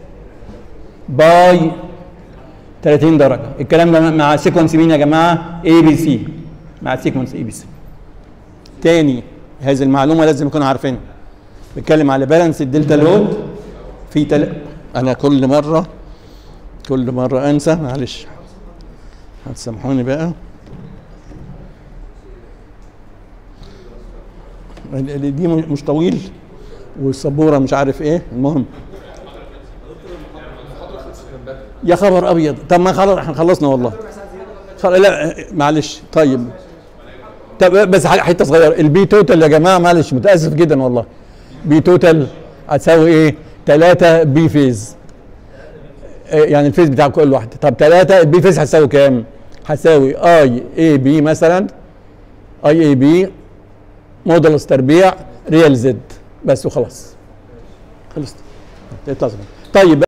by 30 درجه الكلام ده مع سيكونس مين يا جماعه اي بي سي مع سيكونس اي بي سي تاني هذه المعلومه لازم يكونوا عارفينها بتكلم على بالانس الدلتا لود في تل... انا كل مره كل مره انسى معلش هتسامحوني بقى ال- ال- دي مش طويل والسبوره مش عارف ايه المهم يا خبر ابيض طب ما خلاص احنا خلصنا والله خلاص لا معلش طيب طب بس حاجه حته صغيره البي توتال يا جماعه معلش متاسف جدا والله بي توتال هتساوي ايه 3 بي فيز إيه يعني الفيز بتاع كل واحده طب 3 البي فيز هتساوي كام هتساوي اي اي بي مثلا اي اي بي مودلس تربيع ريال زد بس وخلاص خلصت يطلع زمان طيب